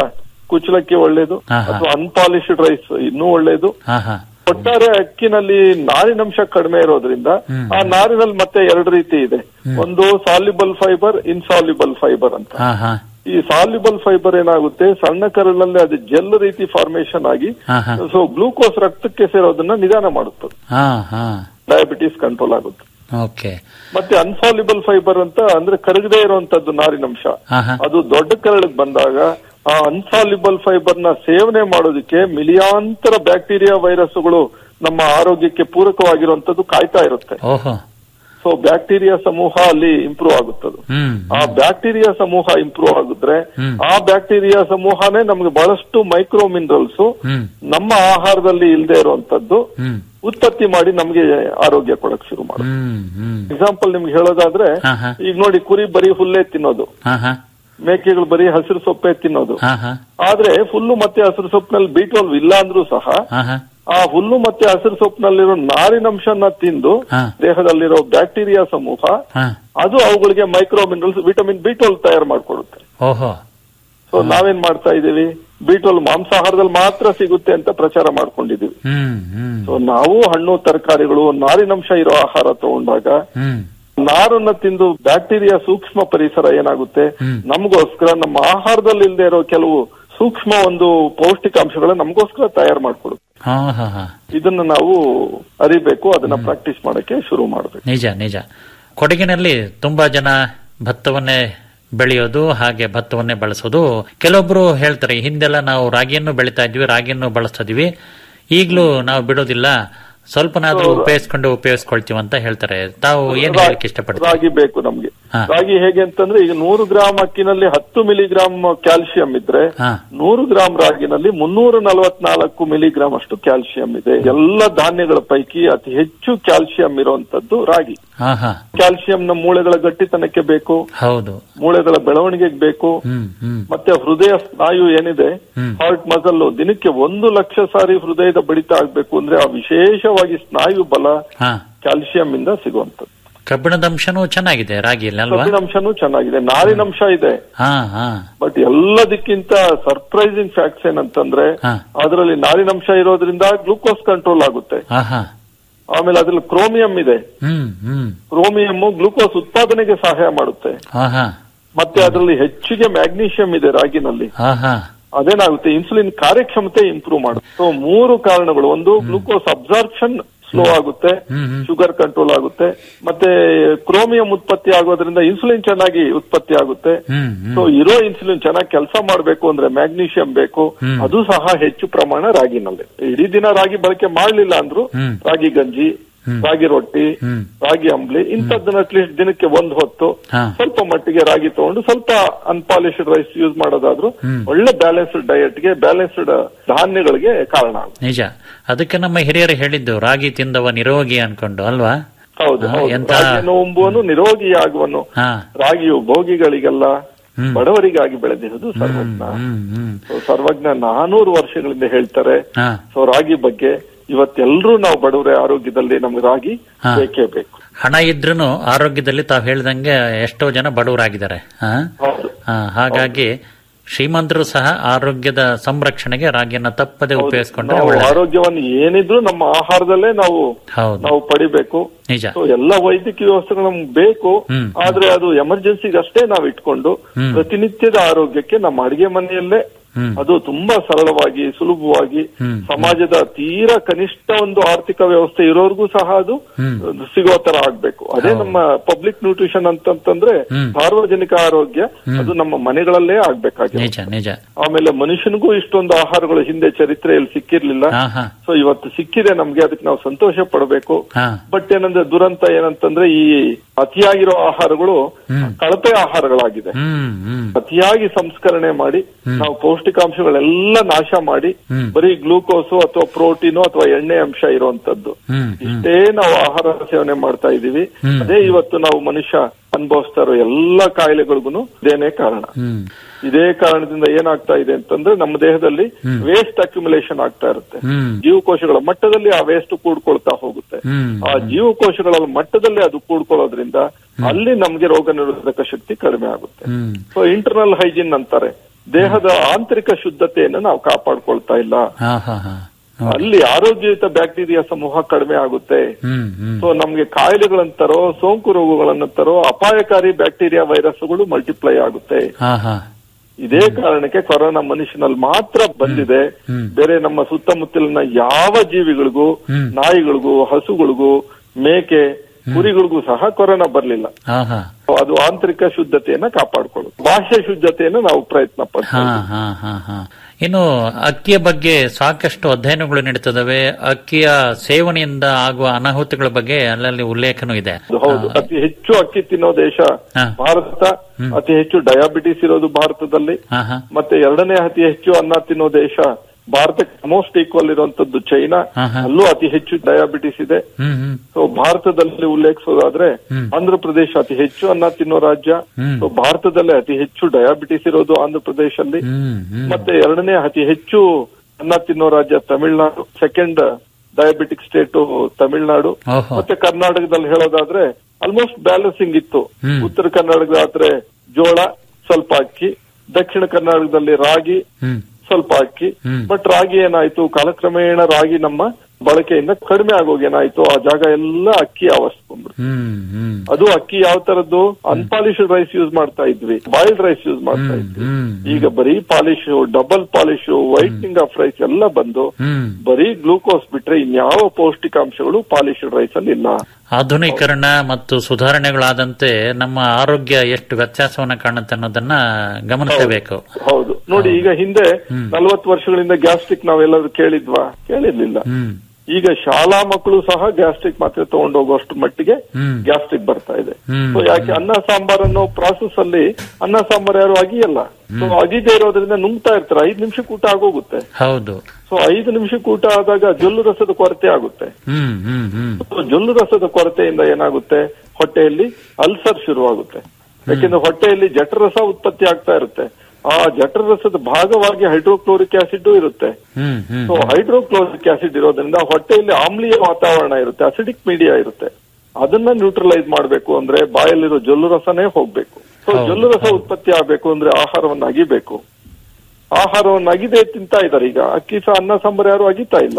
ಕುಚ್ಚಲಕ್ಕಿ ಒಳ್ಳೇದು ಹಾ, ಹಾ. ಅಥವಾ ಅನ್ಪಾಲಿಶ್ಡ್ ರೈಸ್ ಇನ್ನೂ ಒಳ್ಳೇದು ಹಾ ಹಾ ಒಟ್ಟಾರೆ ಅಕ್ಕಿನಲ್ಲಿ ನಾರಿನಂಶ ಕಡಿಮೆ ಇರೋದ್ರಿಂದ ಆ ನಾರಿನಲ್ಲಿ ಮತ್ತೆ ಎರಡು ರೀತಿ ಇದೆ ಒಂದು ಸಾಲ್ಯುಬಲ್ ಫೈಬರ್ ಇನ್ಸಾಲ್ಯುಬಲ್ ಫೈಬರ್ ಅಂತ ಹಾ ಹಾ ಈ ಸಾಲ್ಯುಬಲ್ ಫೈಬರ್ ಏನಾಗುತ್ತೆ ಸಣ್ಣ ಕರಳಲ್ಲಿ ಅದು ಜೆಲ್ ರೀತಿ ಫಾರ್ಮೇಶನ್ ಆಗಿ ಹಾ, ಹಾ. ಸೊ ಗ್ಲೂಕೋಸ್ ರಕ್ತಕ್ಕೆ ಸೇರೋದನ್ನ ನಿಧಾನ ಮಾಡುತ್ತದೆ ಹಾ ಹಾ ಡಯಾಬಿಟಿಸ್ ಕಂಟ್ರೋಲ್ ಆಗುತ್ತೆ ಓಕೆ ಮತ್ತೆ ಅನ್ಸಾಲ್ಯುಬಲ್ ಫೈಬರ್ ಅಂತ ಅಂದ್ರೆ ಕರಗದೆ ಇರುವಂತದ್ದು ನಾರಿನಂಶ ಹಾ ಹಾ ಅದು ದೊಡ್ಡ ಕರಳಿಗೆ ಬಂದಾಗ ಆ ಅನ್ಸಾಲ್ಯುಬಲ್ ಫೈಬರ್ ನ ಸೇವನೆ ಮಾಡೋದಕ್ಕೆ ಮಿಲಿಯಾಂತರ ಬ್ಯಾಕ್ಟೀರಿಯಾ ವೈರಸ್ಗಳು ನಮ್ಮ ಆರೋಗ್ಯಕ್ಕೆ ಪೂರಕವಾಗಿರುವಂತದ್ದು ಕಾಯ್ತಾ ಇರುತ್ತೆ ಓಹೋ ಸೊ ಬ್ಯಾಕ್ಟೀರಿಯಾ ಸಮೂಹ ಅಲ್ಲಿ ಇಂಪ್ರೂವ್ ಆಗುತ್ತದೆ ಹ್ಮ್ ಆ ಬ್ಯಾಕ್ಟೀರಿಯಾ ಸಮೂಹ ಇಂಪ್ರೂವ್ ಆಗಿದ್ರೆ ಹ್ಮ್. ಆ ಬ್ಯಾಕ್ಟೀರಿಯಾ ಸಮೂಹನೇ ನಮ್ಗೆ ಬಹಳಷ್ಟು ಮೈಕ್ರೋ ಮಿನರಲ್ಸ್ ಹ್ಮ್ ನಮ್ಮ ಆಹಾರದಲ್ಲಿ ಇಲ್ಲದೆ ಇರುವಂತದ್ದು ಹ್ಮ್ ಉತ್ಪತ್ತಿ ಮಾಡಿ ನಮ್ಗೆ ಆರೋಗ್ಯ ಕೊಡಕ್ ಶುರು ಮಾಡುತ್ತೆ ಹ್ಮ್ ಹ್ಮ್ ಎಕ್ಸಾಂಪಲ್ ನಿಮ್ಗೆ ಹೇಳೋದಾದ್ರೆ ಹಾ, ಹಾ. ಈಗ ನೋಡಿ ಕುರಿ ಬರೀ ಹುಲ್ಲೇ ತಿನ್ನೋದು ಹಾ ಹಾ ಮೇಕೆಗಳು ಬರೀ ಹಸಿರು ಸೊಪ್ಪೆ ತಿನ್ನೋದು ಹಾ ಹಾ ಆದ್ರೆ ಹುಲ್ಲು ಮತ್ತೆ ಹಸಿರು ಸೊಪ್ಪಿನಲ್ಲಿ ಬಿ ಟ್ವೆಲ್ವ್ ಇಲ್ಲ ಅಂದ್ರೂ ಸಹ ಹಾ ಹಾ ಆ ಹುಲ್ಲು ಮತ್ತೆ ಹಸಿರು ಸೊಪ್ಪಿನಲ್ಲಿರೋ ನಾರಿನಂಶನ ತಿಂದು ಹಾ. ದೇಹದಲ್ಲಿರೋ ಬ್ಯಾಕ್ಟೀರಿಯಾ ಸಮೂಹ ಹಾ ಅದು ಅವುಗಳಿಗೆ micro minerals vitamin B twelve ತಯಾರು ಮಾಡಿಕೊಡುತ್ತೆ ಓಹೋ ಸೊ ನಾವೇನ್ ಮಾಡ್ತಾ ಇದೀವಿ ಬಿ ಟ್ವೆಲ್ವ್ ಮಾಂಸಾಹಾರದಲ್ಲಿ ಮಾತ್ರ ಸಿಗುತ್ತೆ ಅಂತ ಪ್ರಚಾರ ಮಾಡ್ಕೊಂಡಿದೀವಿ ಹ್ಮ್ ಹ್ಮ್ ಸೊ ನಾವು ಹಣ್ಣು ತರಕಾರಿಗಳು ನಾರಿನಂಶ ಇರೋ ಆಹಾರ ತಗೊಂಡಾಗ ಹ್ಮ್ ನಾರನ್ನ ತಿಂದು ಬ್ಯಾಕ್ಟೀರಿಯಾ ಸೂಕ್ಷ್ಮ ಪರಿಸರ ಏನಾಗುತ್ತೆ ಹ್ಮ್. ನಮಗೋಸ್ಕರ ನಮ್ಮ ಆಹಾರದಲ್ಲಿ ಇಲ್ಲದೆ ಇರೋ ಕೆಲವು ಸೂಕ್ಷ್ಮ ಒಂದು ಪೌಷ್ಟಿಕಾಂಶಗಳನ್ನ ನಮಗೋಸ್ಕರ ತಯಾರು ಮಾಡ್ಕೊಡುತ್ತೆ ಹಾ ಹಾ ಹಾ ಇದನ್ನ ನಾವು ಅರಿಬೇಕು ಅದನ್ನ ಪ್ರಾಕ್ಟೀಸ್ ಮಾಡಕ್ಕೆ ಶುರು ಮಾಡಬೇಕು ನಿಜ ನಿಜ ಕೊಡಗಿನಲ್ಲಿ ತುಂಬಾ ಜನ ಭತ್ತವನ್ನೇ ಬೆಳೆಯೋದು ಹಾಗೆ ಭತ್ತವನ್ನೇ ಬಳಸೋದು ಕೆಲವೊಬ್ರು ಹೇಳ್ತಾರೆ ಹಿಂದೆಲ್ಲ ನಾವು ರಾಗಿಯನ್ನು ಬೆಳಿತಾ ಇದ್ವಿ ರಾಗಿಯನ್ನು ಬಳಸ್ತಾ ಇದೀವಿ ಈಗಲೂ ನಾವು ಬಿಡೋದಿಲ್ಲ ಸ್ವಲ್ಪನಾದ್ರೂ ಉಪಯೋಗಿಸ್ಕೊಂಡು ಉಪಯೋಗಿಸ್ಕೊಳ್ತೀವಿ ಅಂತ ಹೇಳ್ತಾರೆ ತಾವು ಏನ್ ಹೇಳಕ್ ಇಷ್ಟಪಡ್ತೀವಿ ರಾಗಿ ಬೇಕು ನಮ್ಗೆ ಹಾ. ರಾಗಿ ಹೇಗೆ ಅಂತಂದ್ರೆ ಈಗ ನೂರು ಗ್ರಾಮ್ ಅಕ್ಕಿನಲ್ಲಿ ಹತ್ತು ಮಿಲಿಗ್ರಾಮ್ ಕ್ಯಾಲ್ಸಿಯಂ ಇದ್ರೆ ಹಾ ನೂರು ಗ್ರಾಮ್ ರಾಗಿನಲ್ಲಿ ಮುನ್ನೂರ ನಲವತ್ನಾಲ್ಕು ಮಿಲಿಗ್ರಾಮ್ ಅಷ್ಟು ಕ್ಯಾಲ್ಸಿಯಂ ಇದೆ ಎಲ್ಲ ಧಾನ್ಯಗಳ ಪೈಕಿ ಅತಿ ಹೆಚ್ಚು ಕ್ಯಾಲ್ಸಿಯಂ ಇರುವಂತದ್ದು ರಾಗಿ ಹಾ ಹಾ ಕ್ಯಾಲ್ಸಿಯಂನ ಮೂಳೆಗಳ ಗಟ್ಟಿತನಕ್ಕೆ ಬೇಕು ಹೌದು ಮೂಳೆಗಳ ಬೆಳವಣಿಗೆಗೆ ಬೇಕು ಹ್ಮ್ ಹ್ಮ್ ಮತ್ತೆ ಹೃದಯ ಸ್ನಾಯು ಏನಿದೆ ಹ್ಮ್. ಹಾರ್ಟ್ ಮಸಲ್ ದಿನಕ್ಕೆ ಒಂದು ಲಕ್ಷ ಸಾರಿ ಹೃದಯದ ಬಡಿತ ಆಗ್ಬೇಕು ಅಂದ್ರೆ ಆ ವಿಶೇಷವಾಗಿ ಸ್ನಾಯು ಬಲ ಹಾ ಕ್ಯಾಲ್ಸಿಯಂ ಇಂದ ಸಿಗುವಂತದ್ದು ಕಬ್ಬಿಣದ ಅಂಶನೂ ಚೆನ್ನಾಗಿದೆ ರಾಗಿಯಲ್ಲಿ ಅಲ್ವಾ ಕಬ್ಬಿಣಾಂಶನೂ ಚೆನ್ನಾಗಿದೆ ನಾರಿನಂಶ ಇದೆ ಹಾ ಹಾ ಬಟ್ ಎಲ್ಲದಕ್ಕಿಂತ ಸರ್ಪ್ರೈಸಿಂಗ್ ಫ್ಯಾಕ್ಟ್ಸ್ ಏನಂತಂದ್ರೆ ಹಾ. ಅದರಲ್ಲಿ ನಾರಿನಂಶ ಇರೋದ್ರಿಂದ ಗ್ಲೂಕೋಸ್ ಕಂಟ್ರೋಲ್ ಆಗುತ್ತೆ ಹಾ ಹಾ ಆಮೇಲೆ ಅದ್ರಲ್ಲಿ ಕ್ರೋಮಿಯಂ ಇದೆ ಹ್ಮ್ ಹ್ಮ್ ಕ್ರೋಮಿಯಂ ಗ್ಲೂಕೋಸ್ ಉತ್ಪಾದನೆಗೆ ಸಹಾಯ ಮಾಡುತ್ತೆ ಹಾ ಹಾ ಮತ್ತೆ ಅದರಲ್ಲಿ ಹೆಚ್ಚಿಗೆ ಮ್ಯಾಗ್ನೀಷಿಯಂ ಇದೆ ರಾಗಿನಲ್ಲಿ ಹಾ ಹಾ ಅದೇನಾಗುತ್ತೆ ಇನ್ಸುಲಿನ್ ಕಾರ್ಯಕ್ಷಮತೆ ಇಂಪ್ರೂವ್ ಮಾಡುತ್ತೆ ಸೊ ಮೂರು ಕಾರಣಗಳು ಒಂದು ಗ್ಲೂಕೋಸ್ ಅಬ್ಸಾರ್ಪ್ಷನ್ ಸ್ಲೋ ಆಗುತ್ತೆ ಹ್ಮ್, ಹ್ಮ್. ಶುಗರ್ ಕಂಟ್ರೋಲ್ ಆಗುತ್ತೆ ಮತ್ತೆ ಕ್ರೋಮಿಯಂ ಉತ್ಪತ್ತಿ ಆಗೋದ್ರಿಂದ ಇನ್ಸುಲಿನ್ ಚೆನ್ನಾಗಿ ಉತ್ಪತ್ತಿ ಆಗುತ್ತೆ ಹ್ಮ್ ಹ್ಮ್ ಸೊ ಇರೋ ಇನ್ಸುಲಿನ್ ಚೆನ್ನಾಗಿ ಕೆಲಸ ಮಾಡಬೇಕು ಅಂದ್ರೆ ಮ್ಯಾಗ್ನೀಷಿಯಂ ಬೇಕು ಹ್ಮ್. ಅದು ಸಹ ಹೆಚ್ಚು ಪ್ರಮಾಣ ರಾಗಿನಲ್ಲಿ ಇಡೀ ದಿನ ರಾಗಿ ಬಳಕೆ ಮಾಡಲಿಲ್ಲ ಅಂದ್ರು ಹ್ಮ್. ರಾಗಿ ಗಂಜಿ ಹ್ಮ್. ರಾಗಿ ರೊಟ್ಟಿ ಹ್ಮ್. ರಾಗಿ ಅಂಬ್ಲಿ ಇಂಥದ್ದನ್ನ ಅಟ್ಲೀಸ್ಟ್ ದಿನಕ್ಕೆ ಒಂದು ಹೊತ್ತು ಹಾ. ಸ್ವಲ್ಪ ಮಟ್ಟಿಗೆ ರಾಗಿ ತಗೊಂಡು ಸ್ವಲ್ಪ ಅನ್ಪಾಲಿಶ್ಡ್ ರೈಸ್ ಯೂಸ್ ಮಾಡೋದಾದ್ರೂ ಹ್ಮ್. ಒಳ್ಳೆ ಬ್ಯಾಲೆನ್ಸ್ಡ್ ಡಯಟ್ಗೆ ಬ್ಯಾಲೆನ್ಸ್ಡ್ ಧಾನ್ಯಗಳಿಗೆ ಕಾರಣ ಆಗುತ್ತೆ ನಿಜ ಅದಕ್ಕೆ ನಮ್ಮ ಹಿರಿಯರು ಹೇಳಿದ್ದು ರಾಗಿ ತಿಂದವ ನಿರೋಗಿ ಅನ್ಕೊಂಡು ಅಲ್ವಾ ಹೌದು ಹಾ, ಹೌದು ಎಂತ- ರಾಗಿಯನ್ನು ಉಂಬುವನು ನಿರೋಗಿಯಾಗುವನು ಹಾ ರಾಗಿಯು ಭೋಗಿಗಳಿಗೆಲ್ಲ ಹ್ಮ್. ಬಡವರಿಗಾಗಿ ಬೆಳೆದಿರುವುದು ಸರ್ವಜ್ಞ ಹ್ಮ್ ಹ್ಮ್ So, ಸರ್ವಜ್ಞ ನಾನೂರು ವರ್ಷಗಳಿಂದ ಹೇಳ್ತಾರೆ ಹಾ ಸೊ ರಾಗಿ ಬಗ್ಗೆ ಇವತ್ತೆಲ್ಲರೂ ನಾವು ಬಡವರ ಆರೋಗ್ಯದಲ್ಲಿ ನಮ್ಗೆ ರಾಗಿ ಹಾ. ಬೇಕೇ ಬೇಕು ಹಣ ಇದ್ರೂನು ಆರೋಗ್ಯದಲ್ಲಿ ತಾವು ಹೇಳ್ದಂಗೆ ಎಷ್ಟೋ ಜನ ಬಡವರಾಗಿದ್ದಾರೆ ಹಾ ಹೌದು ಹಾ, ಹಾಗಾಗಿ ಶ್ರೀಮಂತರು ಸಹ ಆರೋಗ್ಯದ ಸಂರಕ್ಷಣೆಗೆ ರಾಗಿಯನ್ನ ತಪ್ಪದೆ ಉಪಯೋಗಿಸ್ಕೊಂಡ್ರೆ ನಾವು ಒಳ್ಳೆ ಆರೋಗ್ಯವನ್ನು ಏನಿದ್ರು ನಮ್ಮ ಆಹಾರದಲ್ಲೇ ನಾವು ಹೌದು ನಾವು ಪಡಿಬೇಕು ನಿಜ ಸೊ ಎಲ್ಲ ವೈದ್ಯಕೀಯ ವ್ಯವಸ್ಥೆಗಳು ನಮ್ಗೆ ಬೇಕು ಹ್ಮ್. ಆದ್ರೆ ಅದು ಎಮರ್ಜೆನ್ಸಿಗೆ ಅಷ್ಟೇ ನಾವು ಇಟ್ಕೊಂಡು ಹ್ಮ್. ಪ್ರತಿನಿತ್ಯದ ಆರೋಗ್ಯಕ್ಕೆ ನಮ್ಮ ಅಡಿಗೆ ಮನೆಯಲ್ಲೇ ಹ್ಮ್ ಅದು ತುಂಬಾ ಸರಳವಾಗಿ ಸುಲಭವಾಗಿ ಹ್ಮ್. ಸಮಾಜದ ತೀರಾ ಕನಿಷ್ಠ ಒಂದು ಆರ್ಥಿಕ ವ್ಯವಸ್ಥೆ ಇರೋರ್ಗೂ ಸಹ ಅದು ಹ್ಮ್. ಸಿಗೋ ತರ ಆಗ್ಬೇಕು ಅದೇ ನಮ್ಮ ಪಬ್ಲಿಕ್ ನ್ಯೂಟ್ರಿಷನ್ ಅಂತಂತಂದ್ರೆ ಹ್ಮ್. ಸಾರ್ವಜನಿಕ ಆರೋಗ್ಯ ಅದು ನಮ್ಮ ಮನೆಗಳಲ್ಲೇ ಆಗ್ಬೇಕಾಗಿದೆ ನಿಜ ನಿಜ ಆಮೇಲೆ ಮನುಷ್ಯನಿಗೂ ಇಷ್ಟೊಂದು ಆಹಾರಗಳು ಹಿಂದೆ ಚರಿತ್ರೆಯಲ್ಲಿ ಸಿಕ್ಕಿರ್ಲಿಲ್ಲ ಹಾ ಹಾ ಸೊ ಇವತ್ತು ಸಿಕ್ಕಿದೆ ನಮ್ಗೆ ಅದಕ್ಕೆ ನಾವು ಸಂತೋಷ ಪಡಬೇಕು ಹಾ ಬಟ್ ಏನಂದ್ರೆ ದುರಂತ ಏನಂತಂದ್ರೆ ಈ ಅತಿಯಾಗಿರೋ ಆಹಾರಗಳು ಹ್ಮ್. ಕಳಪೆ ಆಹಾರಗಳಾಗಿದೆ ಹ್ಮ್ ಹ್ಮ್ ಅತಿಯಾಗಿ ಸಂಸ್ಕರಣೆ ಮಾಡಿ ನಾವು ಪೌಷ್ಟಿಕಾಂಶಗಳೆಲ್ಲ ನಾಶ ಮಾಡಿ ಹ್ಮ್. ಬರೀ ಗ್ಲೂಕೋಸು ಅಥವಾ ಪ್ರೋಟೀನು ಅಥವಾ ಎಣ್ಣೆ ಅಂಶ ಇರುವಂತದ್ದು ಹ್ಮ್ ಹ್ಮ್ ಇಷ್ಟೇ ನಾವು ಆಹಾರ ಸೇವನೆ ಮಾಡ್ತಾ ಇದೀವಿ ಹ್ಮ್. ಅದೇ ಇವತ್ತು ನಾವು ಮನುಷ್ಯ ಅನುಭವಿಸ್ತಾ ಇರೋ ಎಲ್ಲ ಕಾಯಿಲೆಗಳಿಗೂ ಇದೇನೇ ಕಾರಣ ಹ್ಮ್ ಇದೇ ಕಾರಣದಿಂದ ಏನಾಗ್ತಾ ಇದೆ ಅಂತಂದ್ರೆ ನಮ್ಮ ದೇಹದಲ್ಲಿ ಹ್ಮ್. ವೇಸ್ಟ್ ಅಕ್ಯುಮುಲೇಷನ್ ಆಗ್ತಾ ಇರುತ್ತೆ ಹ್ಮ್ ಜೀವಕೋಶಗಳ ಮಟ್ಟದಲ್ಲಿ ಆ ವೇಸ್ಟ್ ಕೂಡ್ಕೊಳ್ತಾ ಹೋಗುತ್ತೆ ಹ್ಮ್ ಆ ಜೀವಕೋಶಗಳ ಮಟ್ಟದಲ್ಲಿ ಅದು ಕೂಡ್ಕೊಳ್ಳೋದ್ರಿಂದ ಅಲ್ಲಿ ನಮ್ಗೆ ರೋಗ ನಿರೋಧಕ ಶಕ್ತಿ ಕಡಿಮೆ ಆಗುತ್ತೆ ಹ್ಮ್ ಸೊ ಇಂಟರ್ನಲ್ ಹೈಜಿನ್ ಅಂತಾರೆ ದೇಹದ ಆಂತರಿಕ ಶುದ್ಧತೆಯನ್ನು ನಾವು ಕಾಪಾಡ್ಕೊಳ್ತಾ ಇಲ್ಲ ಹಾ ಹಾ ಹಾ ಅಲ್ಲಿ ಆರೋಗ್ಯಯುತ ಬ್ಯಾಕ್ಟೀರಿಯಾ ಸಮೂಹ ಕಡಿಮೆ ಆಗುತ್ತೆ ಹ್ಮ್ ಹ್ಮ್ ಸೊ ನಮ್ಗೆ ಕಾಯಿಲೆಗಳನ್ನ ತರೋ ಸೋಂಕು ರೋಗಗಳನ್ನ ತರೋ ಅಪಾಯಕಾರಿ ಬ್ಯಾಕ್ಟೀರಿಯಾ ವೈರಸ್ಗಳು ಮಲ್ಟಿಪ್ಲೈ ಆಗುತ್ತೆ ಹಾ ಹಾ ಇದೇ ಕಾರಣಕ್ಕೆ ಕೊರೋನಾ ಮನುಷ್ಯನಲ್ಲಿ ಮಾತ್ರ ಬಂದಿದೆ ಬೇರೆ ನಮ್ಮ ಸುತ್ತಮುತ್ತಲಿನ ಯಾವ ಜೀವಿಗಳಿಗೂ ನಾಯಿಗಳಿಗೂ ಹಸುಗಳಿಗೂ ಮೇಕೆ ಕುರಿಗಳಿಗೂ ಸಹ ಕೊರೋನಾ ಬರ್ಲಿಲ್ಲ ಹಾ ಹಾ So ಅದು ಆಂತರಿಕ ಶುದ್ಧತೆಯನ್ನ ಕಾಪಾಡ್ಕೊಳ್ಳೋದು ಬಾಹ್ಯ ಶುದ್ಧತೆಯನ್ನು ನಾವು ಪ್ರಯತ್ನ ಹಾ ಪಡ್ತೀವಿ ಹಾ ಹಾ ಹಾ ಇನ್ನು ಅಕ್ಕಿಯ ಬಗ್ಗೆ ಸಾಕಷ್ಟು ಅಧ್ಯಯನಗಳು ನಡೀತದವೆ ಅಕ್ಕಿಯ ಸೇವನೆಯಿಂದ ಆಗುವ ಅನಾಹುತಗಳ ಬಗ್ಗೆ ಅಲ್ಲಲ್ಲಿ ಉಲ್ಲೇಖನೂ ಇದೆ ಹೌದು ಅತಿ ಹೆಚ್ಚು ಅಕ್ಕಿ ತಿನ್ನೋ ದೇಶ ಹಾ. ಭಾರತ ಅತಿ ಹೆಚ್ಚು ಡಯಾಬಿಟಿಸ್ ಇರೋದು ಭಾರತದಲ್ಲಿ ಹಾ ಹಾ ಮತ್ತೆ ಎರಡನೇ ಅತಿ ಹೆಚ್ಚು ಅನ್ನ ತಿನ್ನೋ ದೇಶ ಭಾರತಕ್ಕೆ ಮೋಸ್ಟ್ ಈಕ್ವಲ್ ಇರುವಂತದ್ದು ಚೈನಾ ಹಾ, ಹಾ. ಅಲ್ಲೂ ಅತಿ ಹೆಚ್ಚು ಡಯಾಬಿಟಿಸ್ ಇದೆ ಹ್ಮ್ ಹ್ಮ್ ಸೊ ಭಾರತದಲ್ಲಿ ಉಲ್ಲೇಖಿಸೋದಾದ್ರೆ ಆಂಧ್ರ ಪ್ರದೇಶ ಅತಿ ಹೆಚ್ಚು ಅನ್ನ ತಿನ್ನೋ ರಾಜ್ಯ ಹ್ಮ್. ಸೊ ಭಾರತದಲ್ಲೇ ಅತಿ ಹೆಚ್ಚು ಡಯಾಬಿಟಿಸ್ ಇರೋದು ಆಂಧ್ರ ಪ್ರದೇಶಲ್ಲಿ ಹ್ಮ್ ಹ್ಮ್ ಮತ್ತೆ ಎರಡನೇ ಅತಿ ಹೆಚ್ಚು ಅನ್ನ ತಿನ್ನೋ ರಾಜ್ಯ Tamil Nadu second diabetic state Tamil Nadu ಓಹೋ. ಮತ್ತೆ ಕರ್ನಾಟಕದಲ್ಲಿ ಹೇಳೋದಾದ್ರೆ ಆಲ್ಮೋಸ್ಟ್ ಬ್ಯಾಲೆನ್ಸಿಂಗ್ ಇತ್ತು ಹ್ಮ್. ಉತ್ತರ ಕರ್ನಾಟಕದಾದ್ರೆ ಜೋಳ ಸ್ವಲ್ಪ ಅಕ್ಕಿ ದಕ್ಷಿಣ ಕರ್ನಾಟಕದಲ್ಲಿ ರಾಗಿ ಹ್ಮ್ ಸ್ವಲ್ಪ ಅಕ್ಕಿ ಹ್ಮ್. ಬಟ್ ರಾಗಿ ಏನಾಯ್ತು ಕಾಲಕ್ರಮೇಣ ರಾಗಿ ನಮ್ಮ ಬಳಕೆಯಿಂದ ಕಡಿಮೆ ಆಗೋಗಿ ಏನಾಯ್ತು ಆ ಜಾಗ ಎಲ್ಲ ಅಕ್ಕಿ ಆವರಿಸ್ಕೊಂಡ್ರು ಹ್ಮ್ ಹ್ಮ್ ಅದು ಅಕ್ಕಿ ಯಾವ ತರದ್ದು ಅನ್ಪಾಲಿಶ್ಡ್ ರೈಸ್ ಯೂಸ್ ಮಾಡ್ತಾ ಇದ್ವಿ ಬಾಯ್ಲ್ಡ್ ರೈಸ್ ಯೂಸ್ ಮಾಡ್ತಾ ಇದ್ವಿ ಹ್ಮ್ ಈಗ ಬರೀ polish double polish whitening of rice ಎಲ್ಲ ಬಂದು ಹ್ಮ್ ಬರೀ ಗ್ಲೂಕೋಸ್ ಬಿಟ್ರೆ ಇನ್ಯಾವ ಪೌಷ್ಟಿಕಾಂಶಗಳು ಪಾಲಿಶ್ಡ್ ರೈಸ್ ಅಲ್ಲಿ ಇಲ್ಲ ಆಧುನೀಕರಣ ಮತ್ತು ಸುಧಾರಣೆಗಳಾದಂತೆ ನಮ್ಮ ಆರೋಗ್ಯ ಎಷ್ಟು ವ್ಯತ್ಯಾಸವನ್ನ ಕಾಣುತ್ತೆ ಅನ್ನೋದನ್ನ ಗಮನಿಸಬೇಕು ಹೌದು ನೋಡಿ ಈಗ ಹಿಂದೆ ನಲವತ್ತು ವರ್ಷಗಳಿಂದ ಗ್ಯಾಸ್ಟ್ರಿಕ್ ನಾವೆಲ್ಲರೂ ಕೇಳಿದ್ವಾ ಕೇಳಿರ್ಲಿಲ್ಲ ಹ್ಮ್ ಈಗ ಶಾಲಾ ಮಕ್ಕಳು ಸಹ ಗ್ಯಾಸ್ಟ್ರಿಕ್ ಮಾತ್ರೆ ತಗೊಂಡು ಹೋಗುವಷ್ಟು ಮಟ್ಟಿಗೆ ಹ್ಮ್. ಗ್ಯಾಸ್ಟ್ರಿಕ್ ಬರ್ತಾ ಇದೆ ಹ್ಮ್. ಸೊ ಯಾಕೆ ಅನ್ನ ಸಾಂಬಾರ್ ಅನ್ನೋ ಪ್ರಾಸೆಸ್ ಅಲ್ಲಿ ಅನ್ನ ಸಾಂಬಾರ್ ಯಾರು ಅಗಿಯಲ್ಲ ಸೊ ಅಗಿದೇ ಇರೋದ್ರಿಂದ ನುಂಗ್ತಾ ಇರ್ತಾರೆ ಐದು ನಿಮಿಷಕ್ಕೆ ಊಟ ಆಗೋಗುತ್ತೆ ಹೌದು ಸೊ ಐದು ನಿಮಿಷಕ್ಕೆ ಊಟ ಆದಾಗ ಜೊಲ್ಲು ರಸದ ಕೊರತೆ ಆಗುತ್ತೆ ಹ್ಮ್ ಹ್ಮ್ ಹ್ಮ್ ಸೊ ಜೊಲ್ಲು ರಸದ ಕೊರತೆಯಿಂದ ಏನಾಗುತ್ತೆ ಹೊಟ್ಟೆಯಲ್ಲಿ ಅಲ್ಸರ್ ಶುರುವಾಗುತ್ತೆ ಯಾಕೆಂದ್ರೆ ಹೊಟ್ಟೆಯಲ್ಲಿ ಜಠರಸ ಉತ್ಪತ್ತಿ ಆಗ್ತಾ ಇರುತ್ತೆ ಆ ಜಠರಸದ ಭಾಗವಾಗಿ ಹೈಡ್ರೋಕ್ಲೋರಿಕ್ ಆಸಿಡ್ ಇರುತ್ತೆ ಹ್ಮ್ ಹ್ಮ್ ಸೊ ಹೈಡ್ರೋಕ್ಲೋರಿಕ್ ಆಸಿಡ್ ಇರೋದ್ರಿಂದ ಹೊಟ್ಟೆಯಲ್ಲಿ ಆಮ್ಲೀಯ ವಾತಾವರಣ ಇರುತ್ತೆ ಅಸಿಡಿಕ್ ಮೀಡಿಯಾ ಇರುತ್ತೆ ಅದನ್ನ ನ್ಯೂಟ್ರಲೈಸ್ ಮಾಡಬೇಕು ಅಂದ್ರೆ ಬಾಯಲ್ಲಿರೋ ಜೊಲ್ಲು ರಸನೇ ಹೋಗ್ಬೇಕು ಸೊ ಹೌದು, ಜೊಲ್ಲು ರಸ ಉತ್ಪತ್ತಿ ಆಗಬೇಕು ಅಂದ್ರೆ ಆಹಾರವನ್ನು ಅಗಿಬೇಕು ಆಹಾರವನ್ನು ಅಗಿದೇ ತಿಂತಾ ಇದ್ದಾರೆ ಈಗ ಅಕ್ಕಿ ಸಹ ಅನ್ನ ಸಾಂಬಾರು ಯಾರು ಅಗಿತಾ ಇಲ್ಲ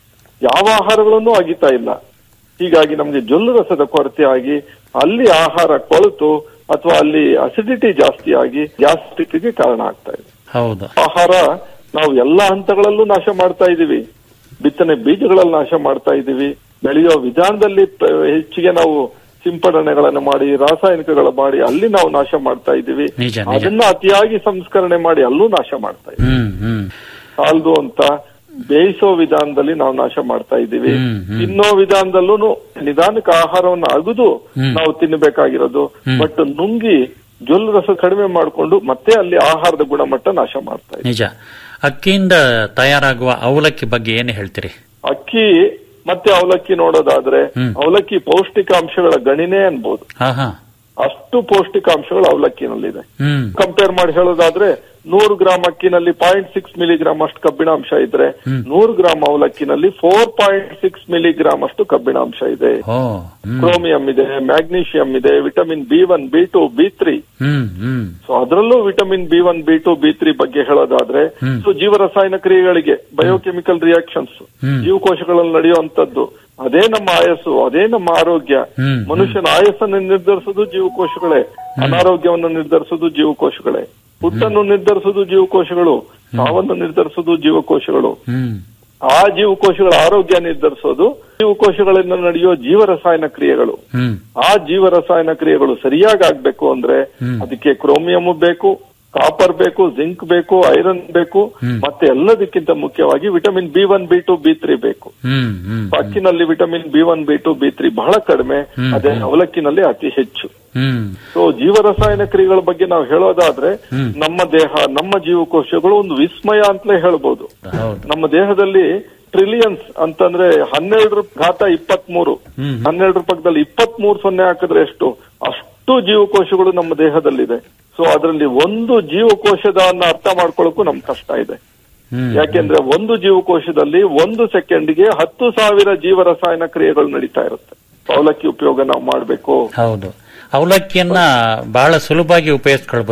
ಯಾವ ಆಹಾರಗಳನ್ನು ಅಗಿತಾ ಇಲ್ಲ ಹೀಗಾಗಿ ನಮಗೆ ಜೊಲ್ಲು ರಸದ ಕೊರತೆ ಆಗಿ ಅಲ್ಲಿ ಆಹಾರ ಕೊಳೆತು ಅಥವಾ ಅಲ್ಲಿ ಅಸಿಡಿಟಿ ಜಾಸ್ತಿ ಆಗಿ ಗ್ಯಾಸ್ಟ್ರಿಕ್ ಗೆ ಕಾರಣ ಆಗ್ತಾ ಇದೆ ಹೌದು ಆಹಾರ ನಾವು ಎಲ್ಲಾ ಹಂತಗಳಲ್ಲೂ ನಾಶ ಮಾಡ್ತಾ ಇದೀವಿ ಬಿತ್ತನೆ ಬೀಜಗಳಲ್ಲಿ ನಾಶ ಮಾಡ್ತಾ ಇದೀವಿ ಬೆಳೆಯೋ ವಿಧಾನದಲ್ಲಿ ಪ- ಹೆಚ್ಚಿಗೆ ನಾವು ಸಿಂಪಡಣೆಗಳನ್ನು ಮಾಡಿ ರಾಸಾಯನಿಕಗಳ ಮಾಡಿ ಅಲ್ಲಿ ನಾವು ನಾಶ ಮಾಡ್ತಾ ಇದೀವಿ ನಿಜ, ನಿಜ. ಅದನ್ನ ಅತಿಯಾಗಿ ಸಂಸ್ಕರಣೆ ಮಾಡಿ ಅಲ್ಲೂ ನಾಶ ಮಾಡ್ತಾ ಇದೀವಿ ಹ್ಮ್ ಹ್ಮ್ ಸಾಲದು ಅಂತ ಬೇಯಿಸೋ ವಿಧಾನದಲ್ಲಿ ನಾವು ನಾಶ ಮಾಡ್ತಾ ಇದ್ದೀವಿ ಹ್ಮ್, ಹ್ಮ್. ತಿನ್ನೋ ವಿಧಾನದಲ್ಲೂ ನಿಧಾನಕ್ಕೆ ಆಹಾರವನ್ನು ಅಗದು ಹ್ಮ್. ನಾವು ತಿನ್ನಬೇಕಾಗಿರೋದು ಬಟ್ ನುಂಗಿ ಜೊಲ್ಲು ರಸ ಕಡಿಮೆ ಮಾಡಿಕೊಂಡು ಮತ್ತೆ ಅಲ್ಲಿ ಆಹಾರದ ಗುಣಮಟ್ಟ ನಾಶ ಮಾಡ್ತಾ ಇದೆ ನಿಜ ಅಕ್ಕಿಯಿಂದ ತಯಾರಾಗುವ ಅವಲಕ್ಕಿ ಬಗ್ಗೆ ಏನು ಹೇಳ್ತೀರಿ ಅಕ್ಕಿ ಮತ್ತೆ ಅವಲಕ್ಕಿ ನೋಡೋದಾದ್ರೆ ಹ್ಮ್. ಅವಲಕ್ಕಿ ಪೌಷ್ಟಿಕಾಂಶಗಳ ಗಣಿನೇ ಅನ್ಬೋದು ಹಾ ಹಾ ಅಷ್ಟು ಪೌಷ್ಟಿಕಾಂಶಗಳು ಅವಲಕ್ಕಿನಲ್ಲಿದೆ ಹ್ಮ್ ಕಂಪೇರ್ ಮಾಡಿ ಹೇಳೋದಾದ್ರೆ ನೂರು ಗ್ರಾಮ್ ಅಕ್ಕಿನಲ್ಲಿ ಪಾಯಿಂಟ್ ಸಿಕ್ಸ್ ಮಿಲಿಗ್ರಾಮ್ ಅಷ್ಟು ಕಬ್ಬಿಣಾಂಶ ಇದ್ರೆ ಹ್ಮ್. ನೂರು ಗ್ರಾಮ್ ಅವಲಕ್ಕಿನಲ್ಲಿ ಫೋರ್ ಪಾಯಿಂಟ್ ಸಿಕ್ಸ್ ಮಿಲಿಗ್ರಾಮ್ ಅಷ್ಟು ಕಬ್ಬಿಣಾಂಶ ಇದೆ ಓ ಹ್ಮ್ ಕ್ರೋಮಿಯಂ ಇದೆ ಮ್ಯಾಗ್ನೀಷಿಯಂ ಇದೆ vitamin B one B two B three ಹ್ಮ್ ಹ್ಮ್ ಸೊ ಅದರಲ್ಲೂ vitamin B one B two B three ಬಗ್ಗೆ ಹೇಳೋದಾದ್ರೆ ಹ್ಮ್. ಸೊ ಜೀವರಸಾಯನ ಕ್ರಿಯೆಗಳಿಗೆ ಬಯೋಕೆಮಿಕಲ್ ರಿಯಾಕ್ಷನ್ಸ್ ಹ್ಮ್. ಜೀವಕೋಶಗಳಲ್ಲಿ ನಡೆಯುವಂತದ್ದು ಅದೇ ನಮ್ಮ ಆಯಸ್ಸು ಅದೇ ನಮ್ಮ ಆರೋಗ್ಯ ಹ್ಮ್. ಮನುಷ್ಯನ ಆಯಸ್ಸನ್ನು ನಿರ್ಧರಿಸೋದು ಜೀವಕೋಶಗಳೇ ಅನಾರೋಗ್ಯವನ್ನು ನಿರ್ಧರಿಸೋದು ಜೀವಕೋಶಗಳೇ ಹುಟ್ಟನ್ನು ನಿರ್ಧರಿಸೋದು ಜೀವಕೋಶಗಳು ಸಾವನ್ನು ನಿರ್ಧರಿಸೋದು ಜೀವಕೋಶಗಳು ಹ್ಮ್ ಆ ಜೀವಕೋಶಗಳ ಆರೋಗ್ಯ ನಿರ್ಧರಿಸೋದು ಜೀವಕೋಶಗಳಿಂದ ನಡೆಯೋ ಜೀವರಸಾಯನ ಕ್ರಿಯೆಗಳು ಹ್ಮ್ ಆ ಜೀವರಸಾಯನ ಕ್ರಿಯೆಗಳು ಸರಿಯಾಗಿ ಆಗ್ಬೇಕು ಅಂದ್ರೆ ಹ್ಮ್. ಅದಕ್ಕೆ ಕ್ರೋಮಿಯಂ ಬೇಕು ಕಾಪರ್ ಬೇಕು ಜಿಂಕ್ ಬೇಕು ಐರನ್ ಬೇಕು ಹ್ಮ್. ಮತ್ತೆ ಎಲ್ಲದಕ್ಕಿಂತ ಮುಖ್ಯವಾಗಿ vitamin B one B two B three ಬೇಕು ಹ್ಮ್ ಹ್ಮ್ ಅಕ್ಕಿನಲ್ಲಿ vitamin B one B two B three ಬಹಳ ಕಡಿಮೆ ಹ್ಮ್. ಅದೇ ಅವಲಕ್ಕಿನಲ್ಲಿ ಅತಿ ಹೆಚ್ಚು ಹ್ಮ್ ಸೊ ಜೀವರಸಾಯನ ಕ್ರಿಯೆಗಳ ಬಗ್ಗೆ ನಾವು ಹೇಳೋದಾದ್ರೆ ಹ್ಮ್. ನಮ್ಮ ದೇಹ ನಮ್ಮ ಜೀವಕೋಶಗಳು ಒಂದು ವಿಸ್ಮಯ ಅಂತಲೇ ಹೇಳ್ಬೋದು ಹೌದು ನಮ್ಮ ದೇಹದಲ್ಲಿ ಟ್ರಿಲಿಯನ್ಸ್ ಅಂತಂದ್ರೆ ಹನ್ನೆರಡರ ಘಾತ ಇಪ್ಪತ್ತ್ ಮೂರು ಹ್ಮ್. ಹನ್ನೆರಡರ ಪಕ್ಕದಲ್ಲಿ ಇಪ್ಪತ್ತ್ ಮೂರು ಸೊನ್ನೆ ಹಾಕಿದ್ರೆ ಎಷ್ಟು ಅಷ್ಟು ಜೀವಕೋಶಗಳು ನಮ್ಮ ದೇಹದಲ್ಲಿದೆ ಸೊ ಅದರಲ್ಲಿ ಒಂದು ಜೀವಕೋಶದ ಅನ್ನ ಅರ್ಥ ಮಾಡ್ಕೊಳ್ಳೋಕ್ಕೂ ನಮ್ ಕಷ್ಟ ಇದೆ ಹ್ಮ್ ಯಾಕೆಂದ್ರೆ ಒಂದು ಜೀವಕೋಶದಲ್ಲಿ ಒಂದು ಸೆಕೆಂಡ್ಗೆ ಹತ್ತು ಸಾವಿರ ಜೀವರಸಾಯನ ಕ್ರಿಯೆಗಳು ನಡೀತಾ ಇರುತ್ತೆ ಅವಲಕ್ಕಿ ಉಪಯೋಗ ನಾವು ಮಾಡಬೇಕು ಹೌದು ಅವಲಕ್ಕಿಯನ್ನ ಬಹಳ ಸುಲಭವಾಗಿ ಉಪಯೋಗಿಸ್ಕೊಳ್ಬಹುದು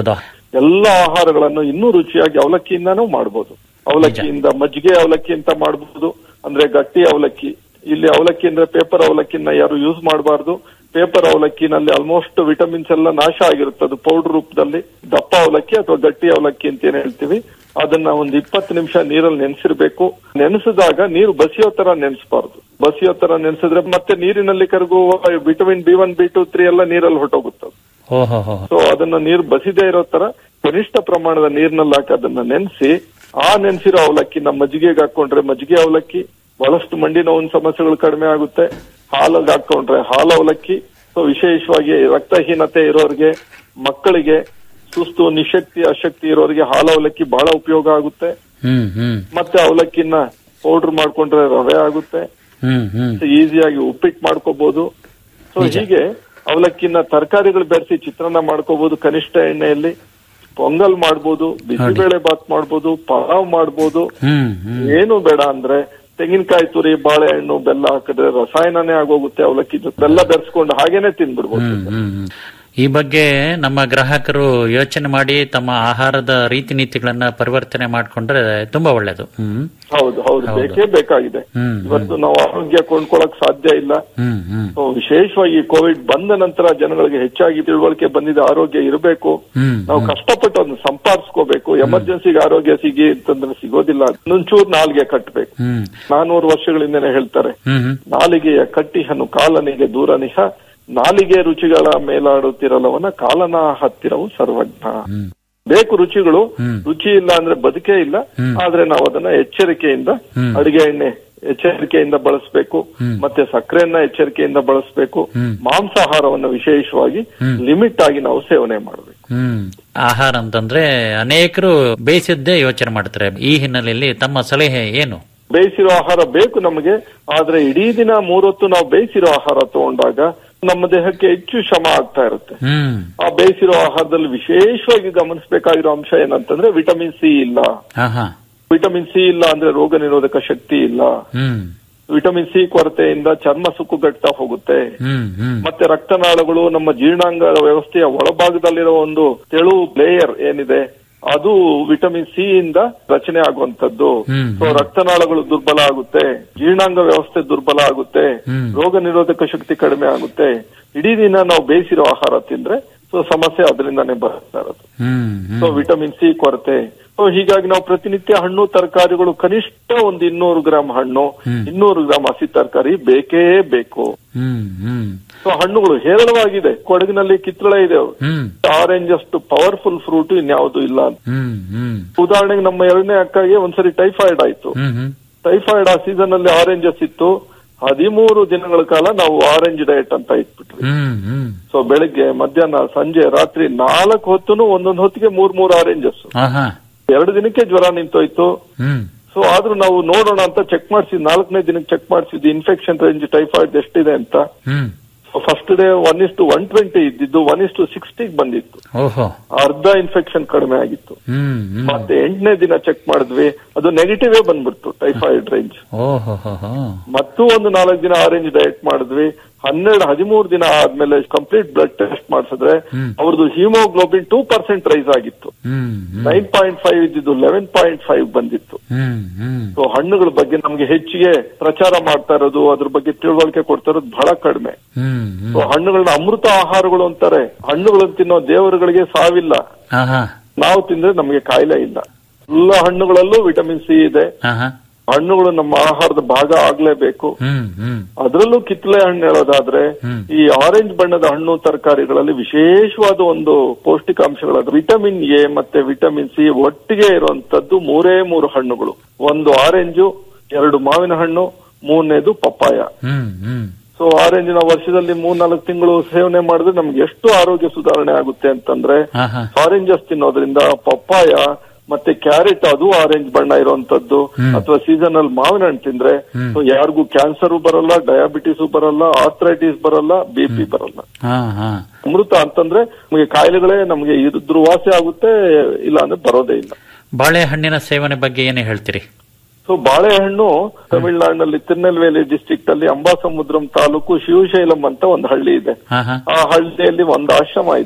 ಎಲ್ಲ ಆಹಾರಗಳನ್ನು ಇನ್ನೂ ರುಚಿಯಾಗಿ ಅವಲಕ್ಕಿಯಿಂದಾನೂ ಮಾಡಬಹುದು ಅವಲಕ್ಕಿಯಿಂದ ಮಜ್ಜಿಗೆ ಅವಲಕ್ಕಿ ಅಂತ ಮಾಡಬಹುದು ಅಂದ್ರೆ ಗಟ್ಟಿ ಅವಲಕ್ಕಿ ಇಲ್ಲಿ ಅವಲಕ್ಕಿ ಅಂದ್ರೆ ಪೇಪರ್ ಅವಲಕ್ಕಿನ ಯಾರು ಯೂಸ್ ಮಾಡಬಾರ್ದು ಪೇಪರ್ ಅವಲಕ್ಕಿನಲ್ಲಿ ಆಲ್ಮೋಸ್ಟ್ ವಿಟಮಿನ್ಸ್ ಎಲ್ಲ ನಾಶ ಆಗಿರುತ್ತೆ ಅದು ಪೌಡರ್ ರೂಪದಲ್ಲಿ ದಪ್ಪ ಅವಲಕ್ಕಿ ಅಥವಾ ಗಟ್ಟಿ ಅವಲಕ್ಕಿ ಅಂತ ಏನ್ ಹೇಳ್ತೀವಿ ಅದನ್ನ ಒಂದು ಇಪ್ಪತ್ತು ನಿಮಿಷ ನೀರಲ್ಲಿ ನೆನೆಸಿರ್ಬೇಕು ನೆನೆಸಿದಾಗ ನೀರು ಬಸಿಯೋ ತರ ನೆನೆಸಬಾರ್ದು ಬಸಿಯೋ ತರ ನೆನೆಸಿದ್ರೆ ಮತ್ತೆ ನೀರಿನಲ್ಲಿ ಕರಗುವ vitamin B one B two three ಎಲ್ಲ ನೀರಲ್ಲಿ ಹೊಟ್ಟೋಗುತ್ತೆ ಓಹೋ ಹೋ ಸೊ ಅದನ್ನ ನೀರು ಬಸಿದೇ ಇರೋ ತರ ಕನಿಷ್ಠ ಪ್ರಮಾಣದ ನೀರಿನಲ್ಲಿ ಹಾಕಿ ಅದನ್ನ ನೆನೆಸಿ ಆ ನೆನೆಸಿರೋ ಅವಲಕ್ಕಿನ ಮಜ್ಜಿಗೆಗೆ ಹಾಕೊಂಡ್ರೆ ಮಜ್ಜಿಗೆ ಅವಲಕ್ಕಿ ಬಹಳಷ್ಟು ಮಂಡಿ ನೋವಿನ ಸಮಸ್ಯೆಗಳು ಕಡಿಮೆ ಆಗುತ್ತೆ ಹಾಲಿಗೆ ಹಾಕೊಂಡ್ರೆ ಹಾಲು ಅವಲಕ್ಕಿ ಸೊ ವಿಶೇಷವಾಗಿ ರಕ್ತಹೀನತೆ ಇರೋರಿಗೆ ಮಕ್ಕಳಿಗೆ ಸುಸ್ತು ನಿಶಕ್ತಿ ಅಶಕ್ತಿ ಇರೋರಿಗೆ ಹಾಲು ಅವಲಕ್ಕಿ ಬಹಳ ಉಪಯೋಗ ಆಗುತ್ತೆ ಹ್ಮ್ ಹ್ಮ್ ಮತ್ತೆ ಅವಲಕ್ಕಿನ ಪೌಡರ್ ಮಾಡ್ಕೊಂಡ್ರೆ ರವೆ ಆಗುತ್ತೆ ಹ್ಮ್ ಹ್ಮ್ ಈಸಿಯಾಗಿ ಉಪ್ಪಿಟ್ಟು ಮಾಡ್ಕೋಬಹುದು ಸೊ ಹೀಗೆ ಅವಲಕ್ಕಿನ ತರಕಾರಿಗಳು ಬೆರೆಸಿ ಚಿತ್ರಾನ್ನ ಮಾಡ್ಕೋಬಹುದು ಕನಿಷ್ಠ ಎಣ್ಣೆಯಲ್ಲಿ ಪೊಂಗಲ್ ಮಾಡ್ಬೋದು ಬಿಸಿಬೇಳೆ ಬಾತ್ ಮಾಡ್ಬೋದು ಪಲಾವ್ ಮಾಡ್ಬೋದು ಹ್ಮ್ ಹ್ಮ್ ಏನು ಬೇಡ ಅಂದ್ರೆ ತೆಂಗಿನಕಾಯಿ ತುರಿ ಬಾಳೆಹಣ್ಣು ಬೆಲ್ಲ ಹಾಕಿದ್ರೆ ರಸಾಯನನೇ ಆಗೋಗುತ್ತೆ ಅವಲಕ್ಕಿ ಜೊತೆ ಬೆಲ್ಲ ಬೆರೆಸ್ಕೊಂಡು ಹಾಗೇನೆ ತಿನ್ಬಿಡ್ಬೋದು ಹ್ಮ್, ಹ್ಮ್, ಹ್ಮ್. ಈ ಬಗ್ಗೆ ನಮ್ಮ ಗ್ರಾಹಕರು ಯೋಚನೆ ಮಾಡಿ ತಮ್ಮ ಆಹಾರದ ರೀತಿ ನೀತಿಗಳನ್ನ ಪರಿವರ್ತನೆ ಮಾಡ್ಕೊಂಡ್ರೆ ತುಂಬಾ ಒಳ್ಳೇದು ಹ್ಮ್ ಹೌದು ಹೌದು ಹೌದು. ಬೇಕೇ ಬೇಕಾಗಿದೆ ಹ್ಮ್, ಇವತ್ತು ನಾವು ಆರೋಗ್ಯ ಕೊಂಡ್ಕೊಳಕ್ ಸಾಧ್ಯ ಇಲ್ಲ ಹ್ಮ್ ಹ್ಮ್ ಸೊ ವಿಶೇಷವಾಗಿ ಕೋವಿಡ್ ಬಂದ ನಂತರ ಜನಗಳಿಗೆ ಹೆಚ್ಚಾಗಿ ತಿಳುವಳಿಕೆ ಬಂದಿದೆ ಆರೋಗ್ಯ ಇರಬೇಕು ಹ್ಮ್ ನಾವು ಕಷ್ಟಪಟ್ಟು ಅದನ್ನ ಸಂಪಾದಿಸ್ಕೋಬೇಕು ಎಮರ್ಜೆನ್ಸಿಗೆ ಆರೋಗ್ಯ ಸಿಗಿ ಅಂತಂದ್ರೆ ಸಿಗೋದಿಲ್ಲ ಒಂಚೂರು ನಾಲ್ಗೆ ಕಟ್ಟಬೇಕು ಹ್ಮ್ ನಾನೂರು ವರ್ಷಗಳಿಂದನೇ ಹೇಳ್ತಾರೆ ಹ್ಮ್ ಹ್ಮ್ ನಾಲಿಗೆಯ ಕಟ್ಟಿಹನು ಕಾಲನಿಗೆ ದೂರ ನಿಹ ನಾಲಿಗೆ ರುಚಿಗಳ ಮೇಲಾಡುತ್ತಿರಲವನ ಕಾಲನ ಹತ್ತಿರವು ಸರ್ವಜ್ಞ ಹ್ಮ್. ಬೇಕು ರುಚಿಗಳು ಹ್ಮ್. ರುಚಿ ಇಲ್ಲ ಅಂದ್ರೆ ಬದುಕೇ ಇಲ್ಲ ಹ್ಮ್. ಆದ್ರೆ ನಾವು ಅದನ್ನ ಎಚ್ಚರಿಕೆಯಿಂದ ಹ್ಮ್. ಅಡಿಗೆ ಎಣ್ಣೆ ಎಚ್ಚರಿಕೆಯಿಂದ ಬಳಸಬೇಕು ಹ್ಮ್. ಮತ್ತೆ ಸಕ್ಕರೆಯನ್ನ ಎಚ್ಚರಿಕೆಯಿಂದ ಬಳಸಬೇಕು ಹ್ಮ್. ಮಾಂಸಾಹಾರವನ್ನು ವಿಶೇಷವಾಗಿ ಹ್ಮ್. ಲಿಮಿಟ್ ಆಗಿ ನಾವು ಸೇವನೆ ಮಾಡಬೇಕು ಹ್ಮ್ ಆಹಾರ ಅಂತಂದ್ರೆ ಅನೇಕರು ಬೇಯಿಸಿದ್ದೇ ಯೋಚನೆ ಮಾಡ್ತಾರೆ ಈ ಹಿನ್ನೆಲೆಯಲ್ಲಿ ತಮ್ಮ ಸಲಹೆ ಏನು ಬೇಯಿಸಿರೋ ಆಹಾರ ಬೇಕು ನಮಗೆ ಆದ್ರೆ ಇಡೀ ದಿನ ಮೂರೊತ್ತು ನಾವು ಬೇಯಿಸಿರೋ ಆಹಾರ ತಗೊಂಡಾಗ ನಮ್ಮ ದೇಹಕ್ಕೆ ಹೆಚ್ಚು ಶ್ರಮ ಆಗ್ತಾ ಇರುತ್ತೆ ಹ್ಮ್ ಆ ಬೇಯಿಸಿರೋ ಆಹಾರದಲ್ಲಿ ವಿಶೇಷವಾಗಿ ಗಮನಿಸಬೇಕಾಗಿರೋ ಅಂಶ ಏನಂತಂದ್ರೆ ವಿಟಮಿನ್ ಸಿ ಇಲ್ಲ ಹಾ ಹಾ ವಿಟಮಿನ್ ಸಿ ಇಲ್ಲ ಅಂದ್ರೆ ರೋಗ ನಿರೋಧಕ ಶಕ್ತಿ ಇಲ್ಲ ಹ್ಮ್ ವಿಟಮಿನ್ ಸಿ ಕೊರತೆಯಿಂದ ಚರ್ಮ ಸುಕ್ಕುಗಟ್ತಾ ಹೋಗುತ್ತೆ ಹ್ಮ್ ಹ್ಮ್ ಮತ್ತೆ ರಕ್ತನಾಳಗಳು ನಮ್ಮ ಜೀರ್ಣಾಂಗ ವ್ಯವಸ್ಥೆಯ ಒಳಭಾಗದಲ್ಲಿರೋ ಒಂದು ತೆಳು ಲೇಯರ್ ಏನಿದೆ ಅದು ವಿಟಮಿನ್ ಸಿ ಇಂದ ರಚನೆ ಆಗುವಂತದ್ದು ಹ್ಮ್, ಸೊ ರಕ್ತನಾಳಗಳು ದುರ್ಬಲ ಆಗುತ್ತೆ ಜೀರ್ಣಾಂಗ ವ್ಯವಸ್ಥೆ ದುರ್ಬಲ ಆಗುತ್ತೆ ಹ್ಮ್. ರೋಗ ನಿರೋಧಕ ಶಕ್ತಿ ಕಡಿಮೆ ಆಗುತ್ತೆ ಇಡೀ ದಿನ ನಾವು ಬೇಯಿಸಿರೋ ಆಹಾರ ತಿಂದ್ರೆ ಸೊ ಸಮಸ್ಯೆ ಅದರಿಂದಾನೇ ಬರ್ತಾ ಇರೋದು ಹ್ಮ್ ಸೊ ಹ್ಮ್ ವಿಟಮಿನ್ ಸಿ ಕೊರತೆ ಸೊ ಹೀಗಾಗಿ ನಾವು ಪ್ರತಿನಿತ್ಯ ಹಣ್ಣು ತರಕಾರಿಗಳು ಕನಿಷ್ಠ ಒಂದು ಇನ್ನೂರು ಗ್ರಾಂ ಹಣ್ಣು ಹ್ಮ್. ಇನ್ನೂರು ಗ್ರಾಂ ಹಸಿ ತರಕಾರಿ ಬೇಕೇ ಬೇಕು ಹ್ಮ್ ಹ್ಮ್ ಸೊ ಹಣ್ಣುಗಳು ಹೇರಳವಾಗಿದೆ ಕೊಡಗಿನಲ್ಲಿ ಕಿತ್ತಳೆ ಇದೆ ಹ್ಮ್ ಆರೆಂಜ್ ಅಷ್ಟು ಪವರ್ಫುಲ್ ಫ್ರೂಟ್ ಇನ್ಯಾವುದು ಇಲ್ಲ ಅಂತ ಹ್ಮ್ ಹ್ಮ್ ಉದಾಹರಣೆಗೆ ನಮ್ಮ ಎರಡನೇ ಅಕ್ಕಗೆ ಒಂದ್ಸರಿ ಟೈಫಾಯ್ಡ್ ಆಯ್ತು ಹ್ಮ್ ಹ್ಮ್ ಟೈಫಾಯ್ಡ್ ಆ ಸೀಸನ್ ಅಲ್ಲಿ ಆರೆಂಜಸ್ ಇತ್ತು ಹದಿಮೂರು ದಿನಗಳ ಕಾಲ ನಾವು ಆರೆಂಜ್ ಡಯಟ್ ಅಂತ ಇಟ್ಬಿಟ್ವಿ ಹ್ಮ್ ಹ್ಮ್ ಸೊ ಬೆಳಿಗ್ಗೆ ಮಧ್ಯಾಹ್ನ ಸಂಜೆ ರಾತ್ರಿ ನಾಲ್ಕು ಹೊತ್ತುನು ಒಂದೊಂದು ಹೊತ್ತಿಗೆ ಮೂರ್ ಮೂರ್ ಆರೆಂಜಸ್ ಹಾ ಹಾ ಎರಡು ದಿನಕ್ಕೆ ಜ್ವರ ನಿಂತೋಯ್ತು ಹ್ಮ್ ಸೊ ಆದ್ರೂ ನಾವು ನೋಡೋಣ ಅಂತ ಚೆಕ್ ಮಾಡಿಸಿದ್ ನಾಲ್ಕನೇ ದಿನಕ್ಕೆ ಚೆಕ್ ಮಾಡಿಸಿದ್ವಿ ಇನ್ಫೆಕ್ಷನ್ ರೇಂಜ್ ಟೈಫಾಯ್ಡ್ ಎಷ್ಟಿದೆ ಅಂತ ಹ್ಮ್ first day one is to one twenty ಇದ್ದಿದ್ದು ಒನ್ ಇಸ್ ಟು ಸಿಕ್ಸ್ಟಿಗೆ ಬಂದಿತ್ತು ಓಹೋ ಅರ್ಧ ಇನ್ಫೆಕ್ಷನ್ ಕಡಿಮೆ ಆಗಿತ್ತು ಹ್ಮ್ ಹ್ಮ್ ಮತ್ತೆ ಎಂಟನೇ ದಿನ ಚೆಕ್ ಮಾಡಿದ್ವಿ ಅದು ನೆಗೆಟಿವ್ ಬಂದ್ಬಿಡ್ತು ಟೈಫಾಯ್ಡ್ ರೇಂಜ್ ಓಹೋ ಹೋ ಹೋ ಮತ್ತೂ ಒಂದು ನಾಲ್ಕು ದಿನ ಆರೆಂಜ್ ಡಯಟ್ ಮಾಡಿದ್ವಿ ಹನ್ನೆರಡು ಹದಿಮೂರು ದಿನ ಆದ್ಮೇಲೆ ಕಂಪ್ಲೀಟ್ ಬ್ಲಡ್ ಟೆಸ್ಟ್ ಮಾಡಿಸಿದ್ರೆ ಹ್ಮ್. ಅವ್ರದ್ದು ಹಿಮೋಗ್ಲೋಬಿನ್ ಟೂ ಪರ್ಸೆಂಟ್ ರೈಸ್ ಆಗಿತ್ತು ಹ್ಮ್ ಹ್ಮ್ ನೈನ್ ಪಾಯಿಂಟ್ ಫೈವ್ ಇದ್ದಿದ್ದು ಲೆವೆನ್ ಪಾಯಿಂಟ್ ಫೈವ್ ಬಂದಿತ್ತು ಹ್ಮ್ ಹ್ಮ್ ಸೊ ಹಣ್ಣುಗಳ ಬಗ್ಗೆ ನಮ್ಗೆ ಹೆಚ್ಚಿಗೆ ಪ್ರಚಾರ ಮಾಡ್ತಾ ಇರೋದು ಅದ್ರ ಬಗ್ಗೆ ತಿಳುವಳಿಕೆ ಕೊಡ್ತಾ ಇರೋದು ಬಹಳ ಕಡಿಮೆ ಹ್ಮ್ ಸೊ ಹ್ಮ್ ಹಣ್ಣುಗಳನ್ನ ಅಮೃತ ಆಹಾರಗಳು ಅಂತಾರೆ ಹಣ್ಣುಗಳನ್ನು ತಿನ್ನೋ ದೇವರುಗಳಿಗೆ ಸಾವಿಲ್ಲ ಹಾ ಹಾ ನಾವು ತಿಂದ್ರೆ ನಮಗೆ ಕಾಯಿಲೆ ಇಲ್ಲ ಎಲ್ಲ ಹಣ್ಣುಗಳಲ್ಲೂ ವಿಟಮಿನ್ ಸಿ ಇದೆ ಹಾ ಹಾ ಹಣ್ಣುಗಳು ನಮ್ಮ ಆಹಾರದ ಭಾಗ ಆಗ್ಲೇಬೇಕು ಹ್ಮ್ ಹ್ಮ್ ಅದರಲ್ಲೂ ಕಿತ್ತಳೆ ಹಣ್ಣು ಹೇಳೋದಾದ್ರೆ ಹ್ಮ್. ಈ ಆರೆಂಜ್ ಬಣ್ಣದ ಹಣ್ಣು ತರಕಾರಿಗಳಲ್ಲಿ ವಿಶೇಷವಾದ ಒಂದು ಪೌಷ್ಟಿಕಾಂಶಗಳಾದ ವಿಟಮಿನ್ ಎ ಮತ್ತೆ ವಿಟಮಿನ್ ಸಿ ಒಟ್ಟಿಗೆ ಇರುವಂತದ್ದು ಮೂರೇ ಮೂರು ಹಣ್ಣುಗಳು ಒಂದು ಆರೆಂಜು ಎರಡು ಮಾವಿನ ಹಣ್ಣು ಮೂರನೇದು ಪಪ್ಪಾಯ ಹ್ಮ್ ಹ್ಮ್ ಸೊ ಆರೆಂಜಿನ ವರ್ಷದಲ್ಲಿ ಮೂರ್ನಾಲ್ಕು ತಿಂಗಳು ಸೇವನೆ ಮಾಡಿದ್ರೆ ನಮ್ಗೆ ಎಷ್ಟು ಆರೋಗ್ಯ ಸುಧಾರಣೆ ಆಗುತ್ತೆ ಅಂತಂದ್ರೆ ಹಾ ಹಾ ಆರೆಂಜಸ್ ತಿನ್ನೋದ್ರಿಂದ ಪಪ್ಪಾಯ ಮತ್ತೆ ಕ್ಯಾರೆಟ್ ಅದು ಆರೆಂಜ್ ಬಣ್ಣ ಇರುವಂತದ್ದು ಹ್ಮ್. ಅಥವಾ ಸೀಸನ್ ಅಲ್ಲಿ ಮಾವಿನ ಹಣ್ಣು ತಿಂದ್ರೆ ಹ್ಮ್. ಸೊ ಯಾರಿಗೂ ಕ್ಯಾನ್ಸರ್ ಬರಲ್ಲ ಡಯಾಬಿಟಿಸ್ ಬರಲ್ಲ ಆರ್ಥ್ರೈಟಿಸ್ ಬರಲ್ಲ ಬಿ ಪಿ ಬರಲ್ಲ ಹಾ ಹಾ ಅಮೃತ ಅಂತಂದ್ರೆ ನಮಗೆ ಕಾಯಿಲೆಗಳೇ ನಮಗೆ ಇದ್ರ ವಾಸಿ ಆಗುತ್ತೆ ಇಲ್ಲ ಅಂದ್ರೆ ಬರೋದೇ ಇಲ್ಲ ಬಾಳೆಹಣ್ಣಿನ ಸೇವನೆ ಬಗ್ಗೆ ಏನೇ ಹೇಳ್ತೀರಿ ಸೊ ಬಾಳೆಹಣ್ಣು ತಮಿಳುನಾಡಿನಲ್ಲಿ ತಿರುನೆಲ್ವೇಲಿ ಡಿಸ್ಟ್ರಿಕ್ಟ್ ಅಲ್ಲಿ ಅಂಬಾಸಮುದ್ರಂ ತಾಲೂಕು ಶಿವಶೈಲಂ ಅಂತ ಒಂದು ಹಳ್ಳಿ ಇದೆ ಹಾ ಹಾ ಆ ಹಳ್ಳಿಯಲ್ಲಿ ಒಂದು ಆಶ್ರಮ ಇದೆ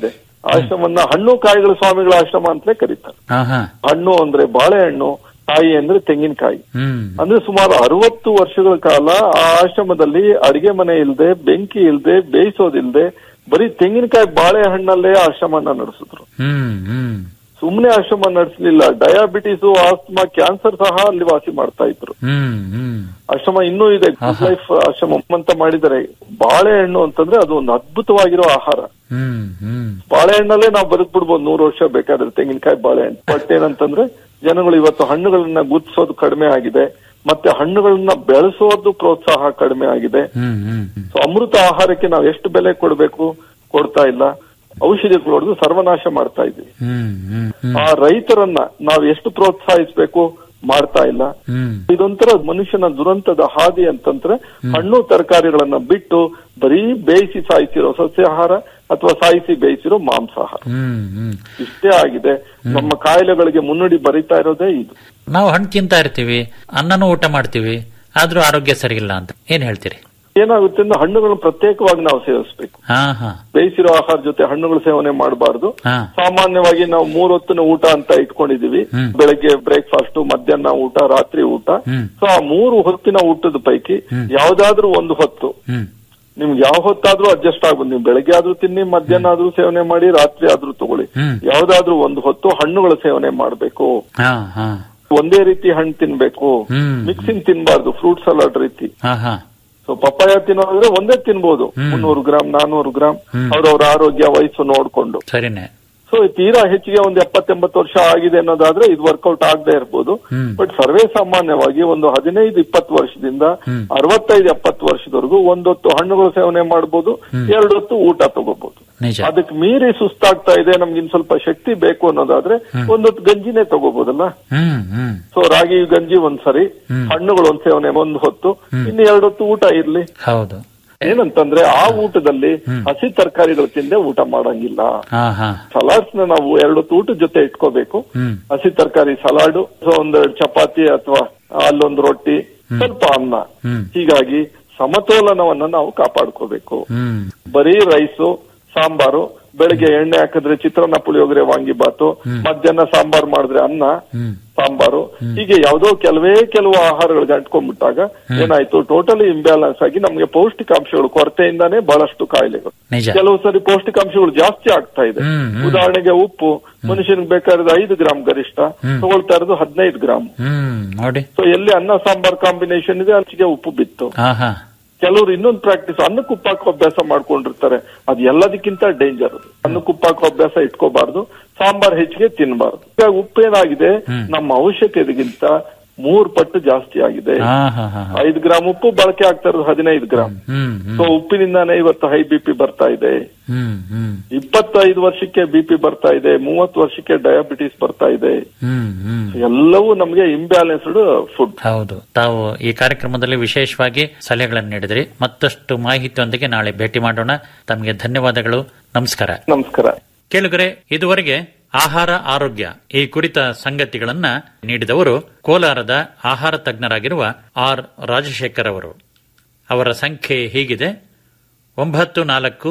ಆಶ್ರಮವನ್ನ ಹಣ್ಣು ಕಾಯಿಗಳ ಸ್ವಾಮಿಗಳ ಆಶ್ರಮ ಅಂತಲೇ ಕರೀತಾರೆ ಹಾ ಹಾ ಹಣ್ಣು ಅಂದ್ರೆ ಬಾಳೆಹಣ್ಣು ಕಾಯಿ ಅಂದ್ರೆ ತೆಂಗಿನಕಾಯಿ ಹ್ಮ್ ಅಂದ್ರೆ ಸುಮಾರು ಅರವತ್ತು ವರ್ಷಗಳ ಕಾಲ ಆ ಆಶ್ರಮದಲ್ಲಿ ಅಡಿಗೆ ಮನೆ ಇಲ್ದೆ ಬೆಂಕಿ ಇಲ್ದೆ ಬೇಯಿಸೋದಿಲ್ದೆ ಬರೀ ತೆಂಗಿನಕಾಯಿ ಬಾಳೆಹಣ್ಣಲ್ಲೇ ಆಶ್ರಮನ ನಡೆಸಿದ್ರು ಹ್ಮ್ ಹ್ಮ್ ಸುಮ್ನೆ ಆಶ್ರಮ ನಡೆಸಲಿಲ್ಲ ಡಯಾಬಿಟಿಸ್ ಆಸ್ತಮಾ ಕ್ಯಾನ್ಸರ್ ಸಹ ಅಲ್ಲಿ ವಾಸಿ ಮಾಡ್ತಾ ಇದ್ರು ಹ್ಮ್ ಹ್ಮ್ ಆಶ್ರಮ ಇನ್ನೂ ಇದೆ ಗುಡ್ ಲೈಫ್ ಆಶ್ರಮ ಅಂತ ಮಾಡಿದರೆ ಬಾಳೆಹಣ್ಣು ಅಂತಂದ್ರೆ ಅದು ಒಂದು ಅದ್ಭುತವಾಗಿರೋ ಆಹಾರ ಹ್ಮ್ ಹ್ಮ್ ಬಾಳೆಹಣ್ಣಲ್ಲೇ ನಾವು ಬದುಕ್ಬಿಡ್ಬೋದು ನೂರು ವರ್ಷ ಬೇಕಾದ್ರೆ ತೆಂಗಿನಕಾಯಿ ಬಾಳೆಹಣ್ಣು ಬಟ್ ಏನಂತಂದ್ರೆ ಜನಗಳು ಇವತ್ತು ಹಣ್ಣುಗಳನ್ನ ಗುರ್ತಿಸೋದು ಕಡಿಮೆ ಆಗಿದೆ ಮತ್ತೆ ಹಣ್ಣುಗಳನ್ನ ಬೆಳೆಸೋದು ಪ್ರೋತ್ಸಾಹ ಕಡಿಮೆ ಆಗಿದೆ ಹ್ಮ್ ಹ್ಮ್ ಸೊ ಅಮೃತ ಆಹಾರಕ್ಕೆ ನಾವು ಎಷ್ಟು ಬೆಲೆ ಕೊಡಬೇಕು ಕೊಡ್ತಾ ಇಲ್ಲ ಔಷಧಿಗಳು ಹೊಡೆದು ಸರ್ವನಾಶ ಮಾಡ್ತಾ ಇದ್ವಿ ಹ್ಮ್ ಹ್ಮ್ ಹ್ಮ್ ಆ ರೈತರನ್ನ ನಾವು ಎಷ್ಟು ಪ್ರೋತ್ಸಾಹಿಸಬೇಕು ಮಾಡ್ತಾ ಇಲ್ಲ ಹ್ಮ್ ಇದೊಂಥರ ಮನುಷ್ಯನ ದುರಂತದ ಹಾದಿ ಅಂತಂದ್ರೆ ಹಣ್ಣು ತರಕಾರಿಗಳನ್ನ ಬಿಟ್ಟು ಬರೀ ಬೇಯಿಸಿ ಸಾಯಿಸಿರೋ ಸಸ್ಯಾಹಾರ ಅಥವಾ ಸಾಯಿಸಿ ಬೇಯಿಸಿರೋ ಮಾಂಸಾಹಾರ ಹ್ಮ್ ಹ್ಮ್ ಇಷ್ಟೇ ಆಗಿದೆ ನಮ್ಮ ಕಾಯಿಲೆಗಳಿಗೆ ಮುನ್ನುಡಿ ಬರೀತಾ ಇರೋದೇ ಇದು ನಾವು ಹಣ್ಣು ತಿಂತಾ ಇರ್ತೀವಿ ಅನ್ನನೂ ಊಟ ಮಾಡ್ತೀವಿ ಆದ್ರೂ ಆರೋಗ್ಯ ಸರಿಯಿಲ್ಲ ಅಂತ ಏನ್ ಹೇಳ್ತೀರಿ ಏನಾಗುತ್ತೆ ಅಂದ್ರೆ ಹಣ್ಣುಗಳನ್ನು ಪ್ರತ್ಯೇಕವಾಗಿ ನಾವು ಸೇವಿಸಬೇಕು ಹಾ ಹಾ ಬೇಯಿಸಿರೋ ಆಹಾರ ಜೊತೆ ಹಣ್ಣುಗಳ ಸೇವನೆ ಮಾಡಬಾರ್ದು ಹಾ ಸಾಮಾನ್ಯವಾಗಿ ನಾವು ಮೂರೊತ್ತಿನ ಊಟ ಅಂತ ಇಟ್ಕೊಂಡಿದೀವಿ ಹ್ಮ್. ಬೆಳಗ್ಗೆ ಬ್ರೇಕ್ಫಾಸ್ಟ್ ಮಧ್ಯಾಹ್ನ ಊಟ ರಾತ್ರಿ ಊಟ ಹ್ಮ್. ಸೊ ಆ ಮೂರು ಹೊತ್ತಿನ ಊಟದ ಪೈಕಿ ಯಾವ್ದಾದ್ರೂ ಒಂದು ಹೊತ್ತು ಹ್ಮ್ ನಿಮ್ಗೆ ಯಾವ ಹೊತ್ತಾದ್ರೂ ಅಡ್ಜಸ್ಟ್ ಆಗ್ಬೋದು ನೀವು ಬೆಳಗ್ಗೆ ಆದ್ರೂ ತಿನ್ನಿ ಮಧ್ಯಾಹ್ನ ಆದ್ರೂ ಸೇವನೆ ಮಾಡಿ ರಾತ್ರಿ ಆದ್ರೂ ತಗೊಳ್ಳಿ ಹ್ಮ್. ಯಾವ್ದಾದ್ರೂ ಒಂದು ಹೊತ್ತು ಹಣ್ಣುಗಳ ಸೇವನೆ ಮಾಡಬೇಕು ಹಾ ಹಾ ಒಂದೇ ರೀತಿ ಹಣ್ಣು ತಿನ್ಬೇಕು ಹ್ಮ್. ಮಿಕ್ಸಿಂಗ್ ತಿನ್ಬಾರ್ದು ಫ್ರೂಟ್ ಸಲಾಡ್ ರೀತಿ ಹಾ ಹಾ ಸೊ ಪಪ್ಪಾಯ ತಿನ್ನೋದ್ರೆ ಒಂದೇ ತಿನ್ಬೋದು ಮುನ್ನೂರು ಗ್ರಾಮ್ ನಾನೂರು ಗ್ರಾಮ್ ಅವ್ರವ್ರ ಆರೋಗ್ಯ ವಯಸ್ಸು ನೋಡ್ಕೊಂಡು ಸರಿನೇ ಸೊ ತೀರಾ ಹೆಚ್ಚಿಗೆ ಒಂದು ಎಪ್ಪತ್ತೆಂಬತ್ತು ವರ್ಷ ಆಗಿದೆ ಅನ್ನೋದಾದ್ರೆ ಇದು ವರ್ಕೌಟ್ ಆಗದೆ ಇರ್ಬೋದು ಹ್ಮ್. ಬಟ್ ಸರ್ವೇ ಸಾಮಾನ್ಯವಾಗಿ ಒಂದು ಹದಿನೈದು ಇಪ್ಪತ್ತು ವರ್ಷದಿಂದ ಅರವತ್ತೈದು ಎಪ್ಪತ್ತು ವರ್ಷದವರೆಗೂ ಒಂದೊತ್ತು ಹಣ್ಣುಗಳು ಸೇವನೆ ಮಾಡಬಹುದು ಎರಡೊತ್ತು ಊಟ ತಗೋಬಹುದು ನಿಜ ಅದಕ್ಕೆ ಮೀರಿ ಸುಸ್ತಾಗ್ತಾ ಇದೆ ನಮ್ಗೆ ಇನ್ ಸ್ವಲ್ಪ ಶಕ್ತಿ ಬೇಕು ಅನ್ನೋದಾದ್ರೆ ಒಂದೊತ್ತು ಗಂಜಿನೇ ತಗೋಬಹುದಲ್ಲ ಹ್ಮ್ ಹ್ಮ್ ಸೊ ರಾಗಿ ಗಂಜಿ ಒಂದ್ಸರಿ ಹಣ್ಣುಗಳು ಒಂದ್ ಸೇವನೆ ಒಂದ್ ಹೊತ್ತು ಇನ್ನು ಎರಡೊತ್ತು ಊಟ ಇರ್ಲಿ ಹೌದು ಏನಂತಂದ್ರೆ ಆ ಊಟದಲ್ಲಿ ಹಸಿ ತರಕಾರಿಗಳು ತಿಂದೆ ಊಟ ಮಾಡಂಗಿಲ್ಲ ಹಾ ಹಾ ಸಲಾಡ್ಸ್ ನ ನಾವು ಎರಡೊತ್ತು ಊಟದ ಜೊತೆ ಇಟ್ಕೋಬೇಕು ಹ್ಮ್ ಹಸಿ ತರಕಾರಿ ಸಲಾಡು ಸೊ ಒಂದೆರಡು ಚಪಾತಿ ಅಥವಾ ಅಲ್ಲೊಂದು ರೊಟ್ಟಿ ಸ್ವಲ್ಪ ಅನ್ನ ಹ್ಮ್. ಹೀಗಾಗಿ ಸಮತೋಲನವನ್ನ ನಾವು ಕಾಪಾಡ್ಕೋಬೇಕು ಹ್ಮ್ ಬರೀ ರೈಸು ಸಾಂಬಾರು ಬೆಳಿಗ್ಗೆ ಎಣ್ಣೆ ಹಾಕಿದ್ರೆ ಚಿತ್ರಾನ್ನ ಪುಳಿಯೋಗರೆ ವಾಂಗಿಬಾತು ಮಧ್ಯಾಹ್ನ ಸಾಂಬಾರ್ ಮಾಡಿದ್ರೆ ಅನ್ನ ಹ್ಮ್ ಸಾಂಬಾರು ಹೀಗೆ ಯಾವುದೋ ಕೆಲವೇ ಕೆಲವು ಆಹಾರಗಳಿಗೆ ಅಂಟ್ಕೊಂಡ್ಬಿಟ್ಟಾಗ ಏನಾಯ್ತು ಟೋಟಲಿ ಇಂಬ್ಯಾಲೆನ್ಸ್ ಆಗಿ ನಮ್ಗೆ ಪೌಷ್ಟಿಕಾಂಶಗಳು ಕೊರತೆಯಿಂದಾನೇ ಬಹಳಷ್ಟು ಕಾಯಿಲೆಗಳು ನಿಜ ಕೆಲವು ಸರಿ ಪೌಷ್ಟಿಕಾಂಶಗಳು ಜಾಸ್ತಿ ಆಗ್ತಾ ಇದೆ ಹ್ಮ್, ಹ್ಮ್. ಉದಾಹರಣೆಗೆ ಉಪ್ಪು ಮನುಷ್ಯನಿಗೆ ಬೇಕಾದ ಐದು ಗ್ರಾಮ್ ಗರಿಷ್ಠ ತಗೊಳ್ತಾ ಇರೋದು ಹದಿನೈದು ಗ್ರಾಮ್ ಹ್ಮ್ ನೋಡಿ ಸೊ ಎಲ್ಲಿ ಅನ್ನ ಸಾಂಬಾರ್ ಕಾಂಬಿನೇಷನ್ ಇದೆ ಅಲ್ಲಿಗೆ ಉಪ್ಪು ಬಿತ್ತು ಹಾ ಹಾ ಕೆಲವರು ಇನ್ನೊಂದು ಪ್ರಾಕ್ಟೀಸ್ ಅನ್ನಕ್ಕೆ ಉಪ್ಪು ಹಾಕೋ ಅಭ್ಯಾಸ ಮಾಡ್ಕೊಂಡಿರ್ತಾರೆ ಅದು ಎಲ್ಲದಕ್ಕಿಂತ ಡೇಂಜರ್ ಅನ್ನಕ್ಕೆ ಉಪ್ಪು ಹಾಕೋ ಅಭ್ಯಾಸ ಇಟ್ಕೋಬಾರ್ದು ಸಾಂಬಾರ್ ಹೆಚ್ಚಿಗೆ ತಿನ್ನಬಾರ್ದು ಈಗ ಉಪ್ಪೇನಾಗಿದೆ ನಮ್ಮ ಅವಶ್ಯಕತೆಗಿಂತ ಮೂರ್ ಪಟ್ಟು ಜಾಸ್ತಿ ಆಗಿದೆ ಹಾ ಹಾ ಹಾ ಹಾ. ಐದು ಗ್ರಾಮ್ ಉಪ್ಪು ಬಳಕೆ ಆಗ್ತಾ ಇರೋದು ಹದಿನೈದು ಗ್ರಾಮ್ ಹ್ಮ್ ಹ್ಮ್ ಸೊ ಉಪ್ಪಿನಿಂದಾನೇ ಇವತ್ತು ಹೈ ಬಿ ಪಿ ಬರ್ತಾ ಇದೆ ಹ್ಮ್ ಹ್ಮ್ ಇಪ್ಪತ್ತೈದು ವರ್ಷಕ್ಕೆ ಬಿ ಪಿ ಬರ್ತಾ ಇದೆ ಮೂವತ್ತು ವರ್ಷಕ್ಕೆ ಡಯಾಬಿಟಿಸ್ ಬರ್ತಾ ಇದೆ ಹ್ಮ್ ಹ್ಮ್ ಎಲ್ಲವೂ ನಮಗೆ ಇಂಬ್ಯಾಲೆನ್ಸ್ಡ್ ಫುಡ್ ಹೌದು ತಾವು ಈ ಕಾರ್ಯಕ್ರಮದಲ್ಲಿ ವಿಶೇಷವಾಗಿ ಸಲಹೆಗಳನ್ನು ನೀಡಿದ್ರಿ ಮತ್ತಷ್ಟು ಮಾಹಿತಿಯೊಂದಿಗೆ ನಾಳೆ ಭೇಟಿ ಮಾಡೋಣ ತಮಗೆ ಧನ್ಯವಾದಗಳು ನಮಸ್ಕಾರ ನಮಸ್ಕಾರ ಕೇಳುಗರೆ ಇದುವರೆಗೆ ಆಹಾರ ಆರೋಗ್ಯ ಈ ಕುರಿತ ಸಂಗತಿಗಳನ್ನ ನೀಡಿದವರು ಕೋಲಾರದ ಆಹಾರ ತಜ್ಞರಾಗಿರುವ ಆರ್ ರಾಜಶೇಖರ್ ಅವರು ಅವರ ಸಂಖ್ಯೆ ಹೀಗಿದೆ ಒಂಬತ್ತು ನಾಲ್ಕು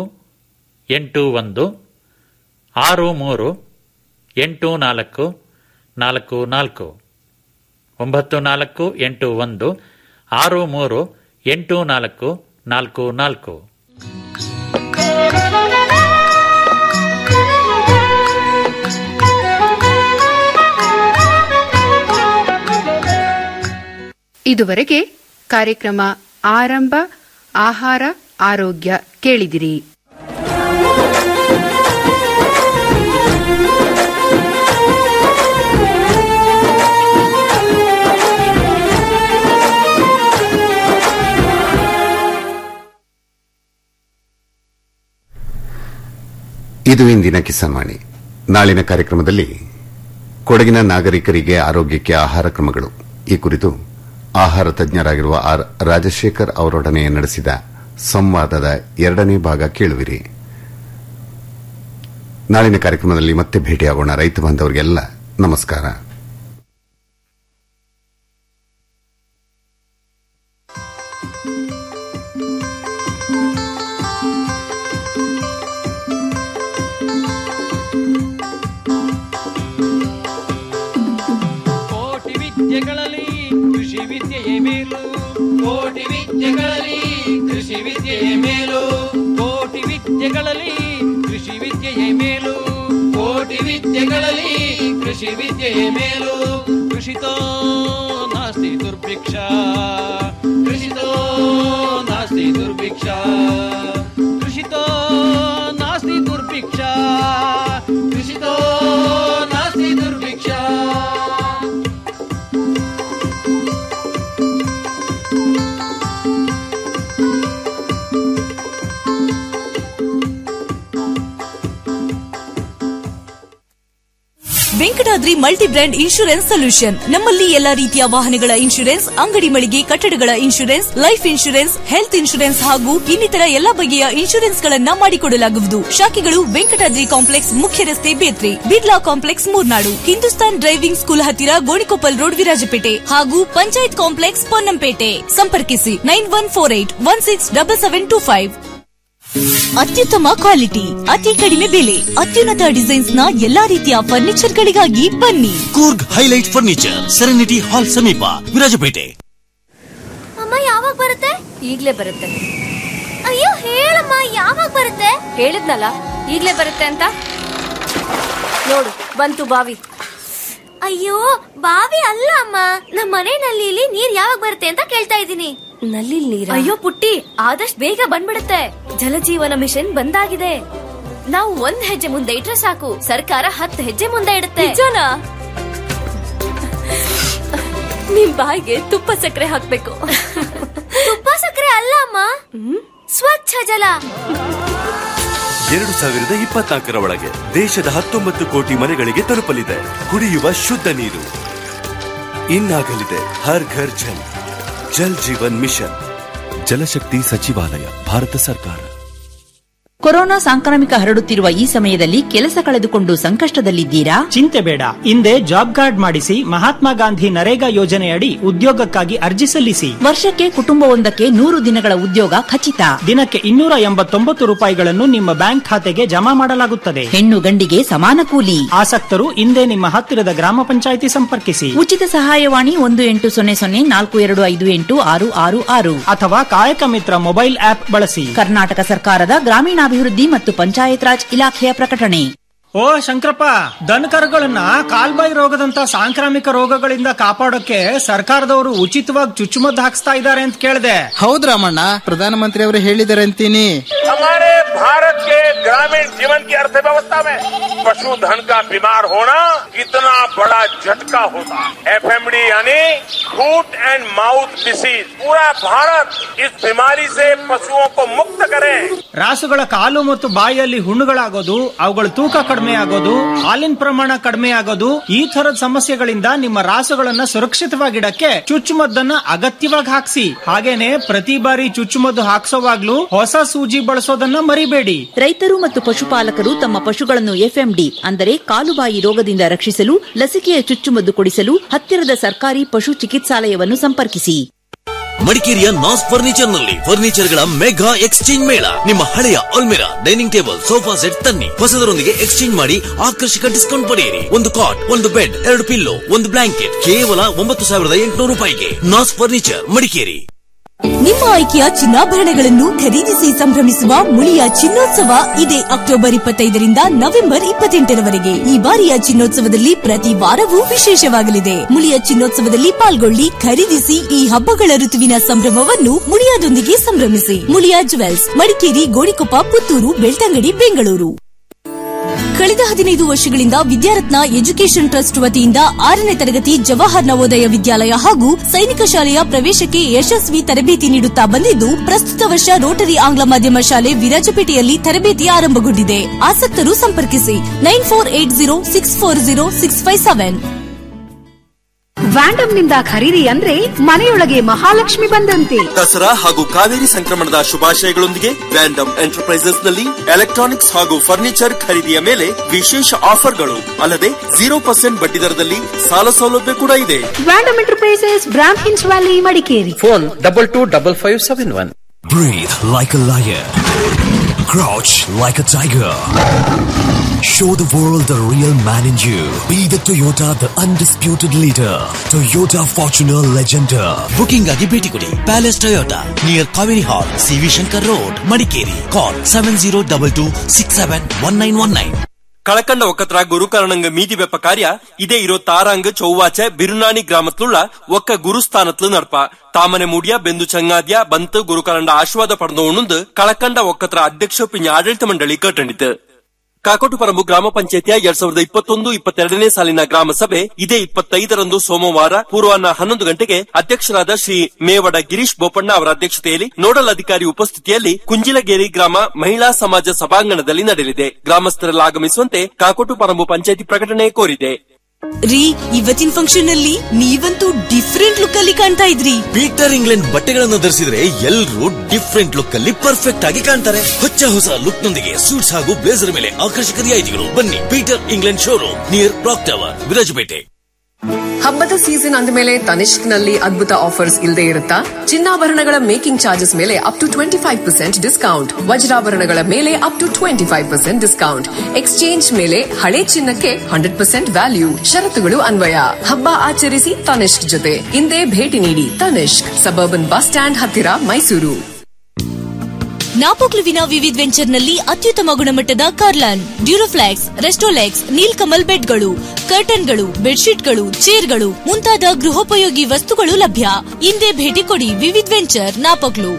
ಎಂಟು ಒಂದು ಆರು ಮೂರು ಎಂಟು ನಾಲ್ಕು ನಾಲ್ಕು ನಾಲ್ಕು ಒಂಬತ್ತು ನಾಲ್ಕು ಎಂಟು ಒಂದು ಆರು ಮೂರು ಎಂಟು ನಾಲ್ಕು ನಾಲ್ಕು ನಾಲ್ಕು ಇದುವರೆಗೆ ಕಾರ್ಯಕ್ರಮ ಆರಂಭ ಆಹಾರ ಆರೋಗ್ಯ ಕೇಳಿದಿರಿ ಇದು ಇಂದಿನ ಕಿಸಾನ್ವಾಣಿ ನಾಳಿನ ಕಾರ್ಯಕ್ರಮದಲ್ಲಿ ಕೊಡಗಿನ ನಾಗರಿಕರಿಗೆ ಆರೋಗ್ಯಕ್ಕೆ ಆಹಾರ ಕ್ರಮಗಳು ಈ ಕುರಿತು ಆಹಾರ ತಜ್ಞರಾಗಿರುವ ಆರ್ ರಾಜಶೇಖರ್ ಅವರೊಡನೆ ನಡೆಸಿದ ಸಂವಾದದ ಎರಡನೇ ಭಾಗ ಕೇಳುವಿರಿ ನಾಳಿನ ಕಾರ್ಯಕ್ರಮದಲ್ಲಿ ಮತ್ತೆ ಭೇಟಿಯಾಗೋಣ ರೈತ ಬಾಂಧವರಿಗೆಲ್ಲ ನಮಸ್ಕಾರ ವಿದ್ಯೆಗಳಲ್ಲಿ ಕೃಷಿ ವಿದ್ಯೆಯೇ ಮೇಲು ಕೋಟಿ ವಿದ್ಯೆಗಳಲ್ಲಿ ಕೃಷಿ ವಿದ್ಯೆಯೇ ಮೇಲು ಕೃಷಿತೋ ನಾಸ್ತಿ ದುರ್ಭಿಕ್ಷ ಕೃಷಿತೋ ನಾಸ್ತಿ ದುರ್ಭಿಕ್ಷ ಕೃಷಿತೋ ನಾಸ್ತಿ ದುರ್ಭಿಕ್ಷ ಕೃಷಿತೋ ನಾಸ್ತಿ ದುರ್ಭಿಕ್ಷ Venkatadri multi brand insurance solution ನಮ್ಮಲ್ಲಿ ಎಲ್ಲಾ ರೀತಿಯ ವಾಹನಗಳ ಇನ್ಶೂರೆನ್ಸ್ ಅಂಗಡಿ ಮಳಿಗೆ ಕಟ್ಟಡಗಳ insurance life insurance health insurance ಹಾಗೂ ಇನ್ನಿತರ ಎಲ್ಲಾ ಬಗೆಯ ಇನ್ಶೂರೆನ್ಸ್ ಗಳನ್ನ ಮಾಡಿಕೊಡಲಾಗುವುದು ಶಾಖೆಗಳು ವೆಂಕಟಾದ್ರಿ ಕಾಂಪ್ಲೆಕ್ಸ್ ಮುಖ್ಯ ರಸ್ತೆ Bethri Birla complex Murnad Hindustan driving school ಹತ್ತಿರ ಗೋಣಿಕೊಪ್ಪಲ್ ರೋಡ್ ವಿರಾಜಪೇಟೆ ಹಾಗೂ ಪಂಚಾಯತ್ ಕಾಂಪ್ಲೆಕ್ಸ್ ಪೊನ್ನಂಪೇಟೆ ಸಂಪರ್ಕಿಸಿ nine one four eight one six double seven two five ಅತ್ಯುತ್ತಮ ಕ್ವಾಲಿಟಿ ಅತಿ ಕಡಿಮೆ ಬೆಲೆ ಅತ್ಯುನ್ನತ ಡಿಸೈನ್ಸ್ ನ ಎಲ್ಲಾ ರೀತಿಯ ಫರ್ನಿಚರ್ ಗಳಿಗಾಗಿ ಬನ್ನಿ Coorg highlight furniture serenity hall ಸಮೀಪ ವಿರಾಜಪೇಟೆ ಅಮ್ಮ ಯಾವಾಗ ಬರುತ್ತೆ ಈಗ್ಲೇ ಬರುತ್ತೆ ಅಯ್ಯೋ ಹೇಳಮ್ಮ ಯಾವಾಗ ಬರುತ್ತೆ ಹೇಳಿದ್ನಲ್ಲ ಈಗ್ಲೇ ಬರುತ್ತೆ ಅಂತ ನೋಡು ಬಂತು ಬಾವಿ ಅಯ್ಯೋ ಬಾವಿ ಅಲ್ಲ ಅಮ್ಮ ನಮ್ಮ ಮನೆ ನಲ್ಲಿಲಿ ನೀರ್ ಯಾವಾಗ ಬರುತ್ತೆ ಅಂತ ಕೇಳ್ತಾ ಇದ್ದೀನಿ ನಲ್ಲಿ ನೀರ ಅಯ್ಯೋ ಪುಟ್ಟಿ ಆದಷ್ಟು ಬೇಗ ಬಂದ್ಬಿಡುತ್ತೆ ಜಲಜೀವನ ಮಿಷನ್ ಬಂದಾಗಿದೆ ನಾವು ಒಂದ್ ಹೆಜ್ಜೆ ಮುಂದೆ ಇಟ್ರೆ ಸಾಕು ಸರ್ಕಾರ ಹತ್ತು ಹೆಜ್ಜೆ ಮುಂದೆ ಇಡುತ್ತೆ ನಿಜನಾ ನಿಮ್ ಬಾಯಿಗೆ ತುಪ್ಪ ಸಕ್ಕರೆ ಹಾಕ್ಬೇಕು ತುಪ್ಪ ಸಕ್ಕರೆ ಅಲ್ಲ ಅಮ್ಮ ಸ್ವಚ್ಛ ಜಲ ಎರಡು ಸಾವಿರದ ಇಪ್ಪತ್ನಾಲ್ಕರ ಒಳಗೆ ದೇಶದ ಹತ್ತೊಂಬತ್ತು ಕೋಟಿ ಮನೆಗಳಿಗೆ ತಲುಪಲಿದೆ ಕುಡಿಯುವ ಶುದ್ಧ ನೀರು ಇನ್ನಾಗಲಿದೆ ಹರ್ ಘರ್ ಜಲ್ ಜಲ್ ಜೀವನ್ ಮಿಷನ್ ಜಲಶಕ್ತಿ ಸಚಿವಾಲಯ ಭಾರತ ಸರ್ಕಾರ ಕೊರೋನಾ ಸಾಂಕ್ರಾಮಿಕ ಹರಡುತ್ತಿರುವ ಈ ಸಮಯದಲ್ಲಿ ಕೆಲಸ ಕಳೆದುಕೊಂಡು ಸಂಕಷ್ಟದಲ್ಲಿದ್ದೀರಾ ಚಿಂತೆ ಬೇಡ ಹಿಂದೆ ಜಾಬ್ ಕಾರ್ಡ್ ಮಾಡಿಸಿ ಮಹಾತ್ಮ ಗಾಂಧಿ ನರೇಗಾ ಯೋಜನೆಯಡಿ ಉದ್ಯೋಗಕ್ಕಾಗಿ ಅರ್ಜಿ ಸಲ್ಲಿಸಿ ವರ್ಷಕ್ಕೆ ಕುಟುಂಬವೊಂದಕ್ಕೆ ನೂರು ದಿನಗಳ ಉದ್ಯೋಗ ಖಚಿತ ದಿನಕ್ಕೆ ಇನ್ನೂರ ಎಂಬತ್ತೊಂಬತ್ತು ರೂಪಾಯಿಗಳನ್ನು ನಿಮ್ಮ ಬ್ಯಾಂಕ್ ಖಾತೆಗೆ ಜಮಾ ಮಾಡಲಾಗುತ್ತದೆ ಹೆಣ್ಣು ಗಂಡಿಗೆ ಸಮಾನ ಕೂಲಿ ಆಸಕ್ತರು ಹಿಂದೆ ನಿಮ್ಮ ಹತ್ತಿರದ ಗ್ರಾಮ ಪಂಚಾಯಿತಿ ಸಂಪರ್ಕಿಸಿ ಉಚಿತ ಸಹಾಯವಾಣಿ ಒಂದು ಎಂಟು ಸೊನ್ನೆ ಸೊನ್ನೆ ನಾಲ್ಕು ಎರಡು ಐದು ಎಂಟು ಆರು ಆರು ಆರು ಅಥವಾ ಕಾಯಕ ಮಿತ್ರ ಮೊಬೈಲ್ ಆಪ್ ಬಳಸಿ ಕರ್ನಾಟಕ ಸರ್ಕಾರದ ಗ್ರಾಮೀಣಾಭಿವೃದ್ಧಿ ಮತ್ತು ಪಂಚಾಯತ್ ರಾಜ್ ಇಲಾಖೆಯ ಪ್ರಕಟಣೆ ಓ ಶಂಕರಪ್ಪ ದನಕರುಗಳನ್ನ ಕಾಲ್ಬಾಯಿ ರೋಗದಂತ ಸಾಂಕ್ರಾಮಿಕ ರೋಗಗಳಿಂದ ಕಾಪಾಡೋಕೆ ಸರ್ಕಾರದವರು ಉಚಿತವಾಗಿ ಚುಚ್ಚುಮದ್ದು ಹಾಕ್ಸ್ತಾ ಇದ್ದಾರೆ ಅಂತ ಕೇಳಿದೆ ಹೌದ್ ರಾಮಣ್ಣ ಪ್ರಧಾನಮಂತ್ರಿ ಅವರು ಹೇಳಿದ್ದಾರೆ ಅಂತೀನಿ हमारे भारत के ग्रामीण जीवन की अर्थव्यवस्था में पशुधन का बीमार होना कितना बड़ा झटका होता है एफएमडी यानी फूट एंड माउथ डिसीज पूरा भारत इस बीमारी से पशुओं को मुक्त करे ರಾಸುಗಳ ಕಾಲು ಮತ್ತು ಬಾಯಿಯಲ್ಲಿ ಹುಣ್ಣುಗಳಾಗೋದು ಅವುಗಳ ತೂಕ ಕಡಿಮೆ ಆಗೋದು ಹಾಲಿನ ಪ್ರಮಾಣ ಕಡಿಮೆ ಆಗೋದು ಈ ತರದ ಸಮಸ್ಯೆಗಳಿಂದ ನಿಮ್ಮ ರಾಸುಗಳನ್ನ ಸುರಕ್ಷಿತವಾಗಿಡಕ್ಕೆ ಚುಚ್ಚುಮದ್ದನ್ನ ಅಗತ್ಯವಾಗಿ ಹಾಕ್ಸಿ ಹಾಗೇನೆ ಪ್ರತಿ ಬಾರಿ ಚುಚ್ಚುಮದ್ದು ಹಾಕ್ಸೋವಾಗ್ಲೂ ಹೊಸ ಸೂಜಿ ಬಳಸೋದನ್ನ ಮರಿಬೇಡಿ ರೈತರು ಮತ್ತು ಪಶುಪಾಲಕರು ತಮ್ಮ ಪಶುಗಳನ್ನು ಎಫ್ಎಂಡಿ ಅಂದರೆ ಕಾಲುಬಾಯಿ ರೋಗದಿಂದ ರಕ್ಷಿಸಲು ಲಸಿಕೆಯ ಚುಚ್ಚುಮದ್ದು ಕೊಡಿಸಲು ಹತ್ತಿರದ ಸರ್ಕಾರಿ ಪಶು ಚಿಕಿತ್ಸಾಲಯವನ್ನು ಸಂಪರ್ಕಿಸಿ ಮಡಿಕೇರಿಯ ನಾಸ್ ಫರ್ನಿಚರ್ ನಲ್ಲಿ ಫರ್ನಿಚರ್ ಗಳ ಮೆಗಾ ಎಕ್ಸ್ಚೇಂಜ್ ಮೇಳ ನಿಮ್ಮ ಹಳೆಯ ಅಲ್ಮಿರಾ ಡೈನಿಂಗ್ ಟೇಬಲ್ ಸೋಫಾ ಸೆಟ್ ತನ್ನಿ ಹೊಸದರೊಂದಿಗೆ ಎಕ್ಸ್ಚೇಂಜ್ ಮಾಡಿ ಆಕರ್ಷಕ ಡಿಸ್ಕೌಂಟ್ ಪಡೆಯಿರಿ ಒಂದು ಕಾಟ್ ಒಂದು ಬೆಡ್ ಎರಡು ಪಿಲ್ಲೋ ಒಂದು ಬ್ಲಾಂಕೆಟ್ ಕೇವಲ ಒಂಬತ್ತು ಸಾವಿರದ ಎಂಟುನೂರು ರೂಪಾಯಿಗೆ ನಾಸ್ ಫರ್ನಿಚರ್ ಮಡಿಕೇರಿ ನಿಮ್ಮ ಆಯ್ಕೆಯ ಚಿನ್ನಾಭರಣಗಳನ್ನು ಖರೀದಿಸಿ ಸಂಭ್ರಮಿಸುವ ಮುಳಿಯ ಚಿನ್ನೋತ್ಸವ ಇದೇ ಅಕ್ಟೋಬರ್ ಇಪ್ಪತ್ತೈದರಿಂದ ನವೆಂಬರ್ ಇಪ್ಪತ್ತೆಂಟರವರೆಗೆ ಈ ಬಾರಿಯ ಚಿನ್ನೋತ್ಸವದಲ್ಲಿ ಪ್ರತಿ ವಾರವೂ ವಿಶೇಷವಾಗಲಿದೆ ಮುಳಿಯ ಚಿನ್ನೋತ್ಸವದಲ್ಲಿ ಪಾಲ್ಗೊಳ್ಳಿ ಖರೀದಿಸಿ ಈ ಹಬ್ಬಗಳ ಋತುವಿನ ಸಂಭ್ರಮವನ್ನು ಮುಳಿಯಾದೊಂದಿಗೆ ಸಂಭ್ರಮಿಸಿ ಮುಳಿಯಾ ಜುವೆಲ್ಸ್ ಮಡಿಕೇರಿ ಗೋಣಿಕೊಪ್ಪ ಪುತ್ತೂರು ಬೆಳ್ತಂಗಡಿ ಬೆಂಗಳೂರು ಕಳೆದ ಹದಿನೈದು ವರ್ಷಗಳಿಂದ ವಿದ್ಯಾರತ್ನ ಎಜುಕೇಷನ್ ಟ್ರಸ್ಟ್ ವತಿಯಿಂದ ಆರನೇ ತರಗತಿ ಜವಾಹರ್ ನವೋದಯ ವಿದ್ಯಾಲಯ ಹಾಗೂ ಸೈನಿಕ ಶಾಲೆಯ ಪ್ರವೇಶಕ್ಕೆ ಯಶಸ್ವಿ ತರಬೇತಿ ನೀಡುತ್ತಾ ಬಂದಿದ್ದು ಪ್ರಸ್ತುತ ವರ್ಷ ರೋಟರಿ ಆಂಗ್ಲ ಮಾಧ್ಯಮ ಶಾಲೆ ವಿರಾಜಪೇಟೆಯಲ್ಲಿ ತರಬೇತಿ ಆರಂಭಗೊಂಡಿದೆ ಆಸಕ್ತರು ಸಂಪರ್ಕಿಸಿ nine four eight zero six four zero six five seven Vandam ನಿಂದ ಖರೀದಿ ಅಂದ್ರೆ ಮನೆಯೊಳಗೆ ಮಹಾಲಕ್ಷ್ಮಿ ಬಂದಂತೆ ದಸರಾ ಹಾಗೂ ಕಾವೇರಿ ಸಂಕ್ರಮಣದ ಶುಭಾಶಯಗಳೊಂದಿಗೆ ವ್ಯಾಂಡಮ್ ಎಂಟರ್ಪ್ರೈಸಸ್ ನಲ್ಲಿ ಎಲೆಕ್ಟ್ರಾನಿಕ್ಸ್ ಹಾಗೂ ಫರ್ನಿಚರ್ ಖರೀದಿಯ ಮೇಲೆ ವಿಶೇಷ ಆಫರ್ಗಳು ಅಲ್ಲದೆ ಜೀರೋ ಪರ್ಸೆಂಟ್ ಬಡ್ಡಿ ದರದಲ್ಲಿ ಸಾಲ ಸೌಲಭ್ಯ ಕೂಡ ಇದೆ ವ್ಯಾಂಡಮ್ ಎಂಟರ್ಪ್ರೈಸಸ್ ಬ್ರಾಮ್ ಹಿನ್ಸ್ valley Madikeri phone double two double five seven one Breathe like a lion. Crouch like a tiger. Show the world the real man in you. Be the Toyota, the undisputed leader. Toyota Fortuner Legender. Booking ಆಗಿ ಭೇಟಿ ಕೊಡಿ palace Toyota near Kaveri hall CV Shankar road Madikeri call seven zero double two six seven one nine one nine കളക്കണ്ട ഒക്കത്ര ഗുരുകരണങ്ങ് മീതി വെപ്പ കാര്യ ഇതേ ഇരുപത്താറാങ്ക് ചൊവ്വാച്ച ബിരുനാണി ഗ്രാമത്തിലുള്ള ഒക്ക ഗുരുസ്ഥാനത്തിൽ നടപ്പ ತಾಮನೆ ಮುಡಿಯ ಬೆಂದು ಚಂಗಾದ್ಯ ಬಂತು ಗುರುಕರಂಡ ಆಶೀರ್ವಾದ ಪಡೆದೋಣುಂದು ಕಳಕಂಡ ಒಕ್ಕತ್ರ ಅಧ್ಯಕ್ಷ ಪಿಂಜ ಆಡಳಿತ ಮಂಡಳಿ ಕಟ್ಟಂಡಿತು ಕಾಕೋಟುಪರಂಬು ಗ್ರಾಮ ಪಂಚಾಯತಿಯ ಎರಡ್ ಸಾವಿರದ ಇಪ್ಪತ್ತೊಂದು ಇಪ್ಪತ್ತೆರಡನೇ ಸಾಲಿನ ಗ್ರಾಮ ಸಭೆ ಇದೇ ಇಪ್ಪತ್ತೈದರಂದು ಸೋಮವಾರ ಪೂರ್ವಾಹ್ನ ಹನ್ನೊಂದು ಗಂಟೆಗೆ ಅಧ್ಯಕ್ಷರಾದ ಶ್ರೀ ಮೇವಡ ಗಿರೀಶ್ ಬೋಪಣ್ಣ ಅವರ ಅಧ್ಯಕ್ಷತೆಯಲ್ಲಿ ನೋಡಲ್ ಅಧಿಕಾರಿ ಉಪಸ್ಥಿತಿಯಲ್ಲಿ ಕುಂಜಿಲಗೇರಿ ಗ್ರಾಮ ಮಹಿಳಾ ಸಮಾಜ ಸಭಾಂಗಣದಲ್ಲಿ ನಡೆಯಲಿದೆ ಗ್ರಾಮಸ್ಥರೆಲ್ಲ ಆಗಮಿಸುವಂತೆ ಕಾಕೋಟುಪರಂಬು ಪಂಚಾಯತಿ ಪ್ರಕಟಣೆ ಕೋರಿದೆ ರೀ ಇವತ್ತಿನ ಫಂಕ್ಷನ್ ಅಲ್ಲಿ ನೀವಂತೂ ಡಿಫ್ರೆಂಟ್ ಲುಕ್ ಅಲ್ಲಿ ಕಾಣ್ತಾ ಇದ್ರಿ ಪೀಟರ್ ಇಂಗ್ಲೆಂಡ್ ಬಟ್ಟೆಗಳನ್ನು ಧರಿಸಿದ್ರೆ ಎಲ್ಲರೂ ಡಿಫ್ರೆಂಟ್ ಲುಕ್ ಅಲ್ಲಿ ಪರ್ಫೆಕ್ಟ್ ಆಗಿ ಕಾಣ್ತಾರೆ ಹೊಚ್ಚ ಹೊಸ ಲುಕ್ ನೊಂದಿಗೆ ಸೂಟ್ಸ್ ಹಾಗೂ ಬ್ಲೇಸರ್ ಮೇಲೆ ಆಕರ್ಷಕ ರಿಯಾಯಿತಿಗಳು ಬನ್ನಿ Peter England showroom near clock tower Virajpet ಹಬ್ಬದ ಸೀಸನ್ ಅಂದ ಮೇಲೆ ತನಿಷ್ಕ್ ನಲ್ಲಿ ಅದ್ಭುತ ಆಫರ್ಸ್ ಇಲ್ಲದೆ ಇರುತ್ತಾ ಚಿನ್ನಾಭರಣಗಳ ಮೇಕಿಂಗ್ ಚಾರ್ಜಸ್ ಮೇಲೆ up to twenty five percent discount ವಜ್ರಾಭರಣಗಳ ಮೇಲೆ up to twenty five percent discount exchange ಮೇಲೆ ಹಳೆ ಚಿನ್ನಕ್ಕೆ ಹಂಡ್ರೆಡ್ ಪರ್ಸೆಂಟ್ ವ್ಯಾಲ್ಯೂ ಷರತ್ತುಗಳು ಅನ್ವಯ ಹಬ್ಬ ಆಚರಿಸಿ ತನಿಷ್ಕ್ ಜೊತೆ ಇಂದೇ ಭೇಟಿ ನೀಡಿ ತನಿಷ್ಕ್ ಸಬರ್ಬನ್ ಬಸ್ ಸ್ಟ್ಯಾಂಡ್ ಹತ್ತಿರ ಮೈಸೂರು ನಾಪೋಕ್ಲುವಿನ ವಿವಿಧ್ ವೆಂಚರ್ ನಲ್ಲಿ ಅತ್ಯುತ್ತಮ ಗುಣಮಟ್ಟದ ಕಾರ್ಲಾನ್ ಡ್ಯೂರೋಫ್ಲಾಕ್ಸ್ ರೆಸ್ಟೋಲೆಕ್ಸ್ ನೀಲ್ಕಮಲ್ ಬೆಡ್ಗಳು ಕರ್ಟನ್ಗಳು ಬೆಡ್ಶೀಟ್ಗಳು ಚೇರ್ಗಳು ಮುಂತಾದ ಗೃಹೋಪಯೋಗಿ ವಸ್ತುಗಳು ಲಭ್ಯ ಇಂದೇ ಭೇಟಿ ಕೊಡಿ ವಿವಿಧ್ ವೆಂಚರ್ ನಾಪೋಕ್ಲು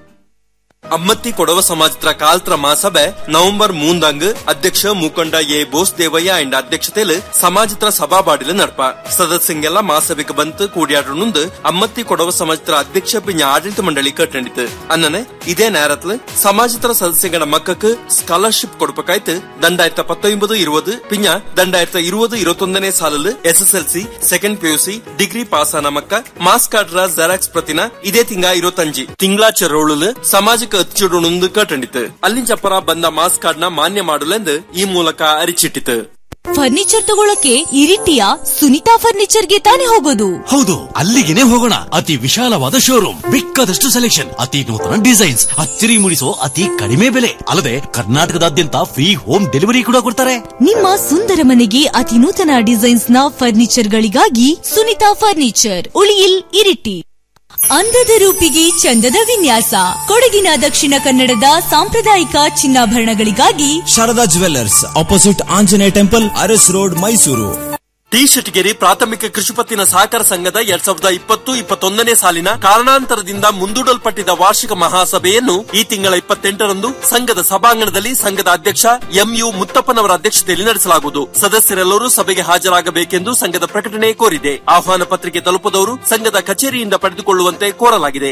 ಅಮ್ಮತ್ತಿ ಕೊಡವ ಸಮಾಜದ ಕಾಲ್ತ್ರ ಮಹಾಸಭೆ ನವೆಂಬರ್ ಮೂಂದಂಗ್ ಅಧ್ಯಕ್ಷ ಮುಖಂಡ ಎ ಬೋಸ್ ದೇವಯ್ಯ ಅಂಡ್ ಅಧ್ಯಕ್ಷತೆಯಲ್ಲಿ ಸಮಾಜತ್ರ ಸಭಾಬಾಡಿಲು ನಡ್ಪ ಸದಸ್ಯಂಗೆಲ್ಲ ಮಹಾಸಭೆಗೆ ಬಂತು ಕೂಡಿಯಾಡುಂದು ಅಮ್ಮತ್ತಿ ಕೊಡವ ಸಮಾಜತ್ರ ಅಧ್ಯಕ್ಷ ಪಿಂಜ ಆಡಳಿತ ಮಂಡಳಿ ಕಟ್ಟಂಡಿತು ಅನ್ನನೆ ಇದೇ ನೇರತ್ಲು ಸಮಾಜತ್ರ ಸದಸ್ಯಗಳ ಮಕ್ಕಕ್ಕೆ ಸ್ಕಾಲರ್ಶಿಪ್ ಕೊಡ್ಬೇಕಾಯ್ತು ದಂಡಾಯಿರತ್ತ ಪತ್ತೊಂಬದು ಇರುವುದು ಪಿಂಜ ದಂಡಾಯಿರತ್ತ ಇರುವುದು ಇರುವತ್ತೊಂದನೇ ಸಾಲಲು SSLC second PUC degree pass ಆನ ಮಕ್ಕ ಮಾಸ್ ಕಾರ್ಡ್ರ ಜೆರಾಕ್ಸ್ ಪ್ರತಿನ ಇದೇ ತಿಂಗ ಇರುವತ್ತಂಜಿ ತಿಂಗಳಾಚ ರೋಳುಲು ಸಮಾಜಕ್ಕೆ ಹಚ್ಚಿಡುಣುಂದು ಕಟ್ಟಂಡಿತು ಅಲ್ಲಿಂಚಪ್ಪರ ಬಂದ ಮಾಸ್ ಕಾರ್ಡ್ ನ ಮಾನ್ಯ ಮಾಡಲೆಂದು ಈ ಮೂಲಕ ಅರಿಚಿಟ್ಟಿತು ಫರ್ನಿಚರ್ ತಗೊಳಕ್ಕೆ ಇರಿಟಿಯ ಸುನಿತಾ ಫರ್ನಿಚರ್ಗೆ ತಾನೇ ಹೋಗೋದು ಹೌದು ಅಲ್ಲಿಗೆನೆ ಹೋಗೋಣ ಅತಿ ವಿಶಾಲವಾದ ಶೋರೂಮ್ ಬೇಕಾದಷ್ಟು ಸೆಲೆಕ್ಷನ್ ಅತಿ ನೂತನ ಡಿಸೈನ್ಸ್ ಅಚ್ಚರಿ ಮೂಡಿಸೋ ಅತಿ ಕಡಿಮೆ ಬೆಲೆ ಅಲ್ಲದೆ ಕರ್ನಾಟಕದಾದ್ಯಂತ ಫ್ರೀ ಹೋಮ್ ಡೆಲಿವರಿ ಕೂಡ ಕೊಡ್ತಾರೆ ನಿಮ್ಮ ಸುಂದರ ಮನೆಗೆ ಅತಿ ನೂತನ ಡಿಸೈನ್ಸ್ ನ ಫರ್ನಿಚರ್ ಗಳಿಗಾಗಿ ಸುನಿತಾ ಫರ್ನಿಚರ್ ಉಳಿಯಿಲ್ ಇರಿಟಿ ಅಂದದ ರೂಪಿಗೆ ಚಂದದ ವಿನ್ಯಾಸ ಕೊಡಗಿನ ದಕ್ಷಿಣ ಕನ್ನಡದ ಸಾಂಪ್ರದಾಯಿಕ ಚಿನ್ನಾಭರಣಗಳಿಗಾಗಿ Sharada jewellers opposite Anjaneya temple Aras road Mysuru T Shettigeri ಪ್ರಾಥಮಿಕ ಕೃಷಿ ಪತ್ತಿನ ಸಹಕಾರ ಸಂಘದ ಎರಡ್ ಸಾವಿರದ ಇಪ್ಪತ್ತು ಇಪ್ಪತ್ತೊಂದನೇ ಸಾಲಿನ ಕಾರಣಾಂತರದಿಂದ ಮುಂದೂಡಲ್ಪಟ್ಟಿದ್ದ ವಾರ್ಷಿಕ ಮಹಾಸಭೆಯನ್ನು ಈ ತಿಂಗಳ ಇಪ್ಪತ್ತೆಂಟರಂದು ಸಂಘದ ಸಭಾಂಗಣದಲ್ಲಿ ಸಂಘದ ಅಧ್ಯಕ್ಷ ಎಂಯು ಮುತ್ತಪ್ಪನವರ ಅಧ್ಯಕ್ಷತೆಯಲ್ಲಿ ನಡೆಸಲಾಗುವುದು ಸದಸ್ಯರೆಲ್ಲರೂ ಸಭೆಗೆ ಹಾಜರಾಗಬೇಕೆಂದು ಸಂಘದ ಪ್ರಕಟಣೆ ಕೋರಿದೆ ಆಹ್ವಾನ ಪತ್ರಿಕೆ ತಲುಪದವರು ಸಂಘದ ಕಚೇರಿಯಿಂದ ಪಡೆದುಕೊಳ್ಳುವಂತೆ ಕೋರಲಾಗಿದೆ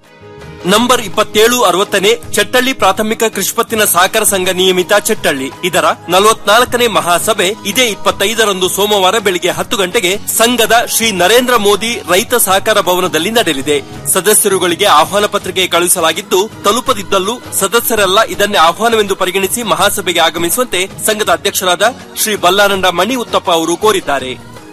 ನಂಬರ್ ಇಪ್ಪತ್ತೇಳು ಅರವತ್ತನೇ ಚಟ್ಟಳ್ಳಿ ಪ್ರಾಥಮಿಕ ಕೃಷಿಪತ್ತಿನ ಸಹಕಾರ ಸಂಘ ನಿಯಮಿತ ಚಟ್ಟಳ್ಳಿ ಇದರ ನಲವತ್ನಾಲ್ಕನೇ ಮಹಾಸಭೆ ಇದೇ ಇಪ್ಪತ್ತೈದರಂದು ಸೋಮವಾರ ಬೆಳಿಗ್ಗೆ ಹತ್ತು ಗಂಟೆಗೆ ಸಂಘದ ಶ್ರೀ ನರೇಂದ್ರ ಮೋದಿ ರೈತ ಸಹಕಾರ ಭವನದಲ್ಲಿ ನಡೆಯಲಿದೆ ಸದಸ್ಯರುಗಳಿಗೆ ಆಹ್ವಾನ ಪತ್ರಿಕೆ ಕಳುಹಿಸಲಾಗಿದ್ದು ತಲುಪದಿದ್ದಲ್ಲೂ ಸದಸ್ಯರೆಲ್ಲ ಇದನ್ನೇ ಆಹ್ವಾನವೆಂದು ಪರಿಗಣಿಸಿ ಮಹಾಸಭೆಗೆ ಆಗಮಿಸುವಂತೆ ಸಂಘದ ಅಧ್ಯಕ್ಷರಾದ ಶ್ರೀ ಬಲ್ಲಾನಂದ ಮಣಿ ಉತ್ತಪ್ಪ ಅವರು ಕೋರಿದ್ದಾರೆ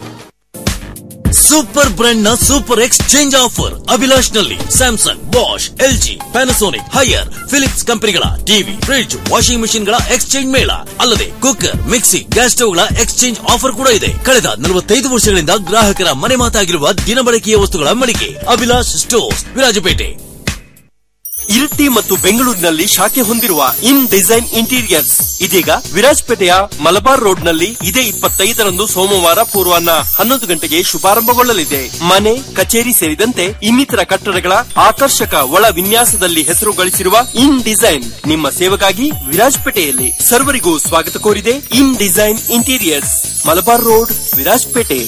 ಸೂಪರ್ ಬ್ರ್ಯಾಂಡ್ ನ ಸೂಪರ್ ಎಕ್ಸ್ಚೇಂಜ್ ಆಫರ್ ಅಭಿಲಾಷ್ ನಲ್ಲಿ Samsung Bosch LG Panasonic Haier Philips ಕಂಪನಿಗಳ ಟಿವಿ ಫ್ರಿಡ್ಜ್ ವಾಷಿಂಗ್ ಮೆಷಿನ್ ಗಳ ಎಕ್ಸ್ಚೇಂಜ್ ಮೇಳ ಅಲ್ಲದೆ ಕುಕ್ಕರ್ ಮಿಕ್ಸಿ ಗ್ಯಾಸ್ ಸ್ಟವ್ ಗಳ ಎಕ್ಸ್ಚೇಂಜ್ ಆಫರ್ ಕೂಡ ಇದೆ ಕಳೆದ ನಲವತ್ತೈದು ವರ್ಷಗಳಿಂದ ಗ್ರಾಹಕರ ಮನೆ ಮಾತಾಗಿರುವ ದಿನಬಳಕೆಯ ವಸ್ತುಗಳ ಮಳಿಗೆ ಅಭಿಲಾಷ್ ಸ್ಟೋರ್ಸ್ ವಿರಾಜಪೇಟೆ ಇರಿಟಿ ಮತ್ತು ಬೆಂಗಳೂರಿನಲ್ಲಿ ಶಾಖೆ ಹೊಂದಿರುವ ಇನ್ ಡಿಸೈನ್ ಇಂಟೀರಿಯರ್ಸ್ ಇದೀಗ ವಿರಾಜಪೇಟೆಯ ಮಲಬಾರ್ ರೋಡ್ ನಲ್ಲಿ ಇದೇ ಇಪ್ಪತ್ತೈದರಂದು ಸೋಮವಾರ ಪೂರ್ವಾಹ್ನ ಹನ್ನೊಂದು ಗಂಟೆಗೆ ಶುಭಾರಂಭಗೊಳ್ಳಲಿದೆ ಮನೆ ಕಚೇರಿ ಸೇರಿದಂತೆ ಇನ್ನಿತರ ಕಟ್ಟಡಗಳ ಆಕರ್ಷಕ ಒಳ ವಿನ್ಯಾಸದಲ್ಲಿ ಹೆಸರು ಗಳಿಸಿರುವ ಇನ್ ಡಿಸೈನ್ ನಿಮ್ಮ ಸೇವೆಗಾಗಿ ವಿರಾಜಪೇಟೆಯಲ್ಲಿ ಸರ್ವರಿಗೂ ಸ್ವಾಗತ ಕೋರಿದೆ in design interiors Malabar road Virajpet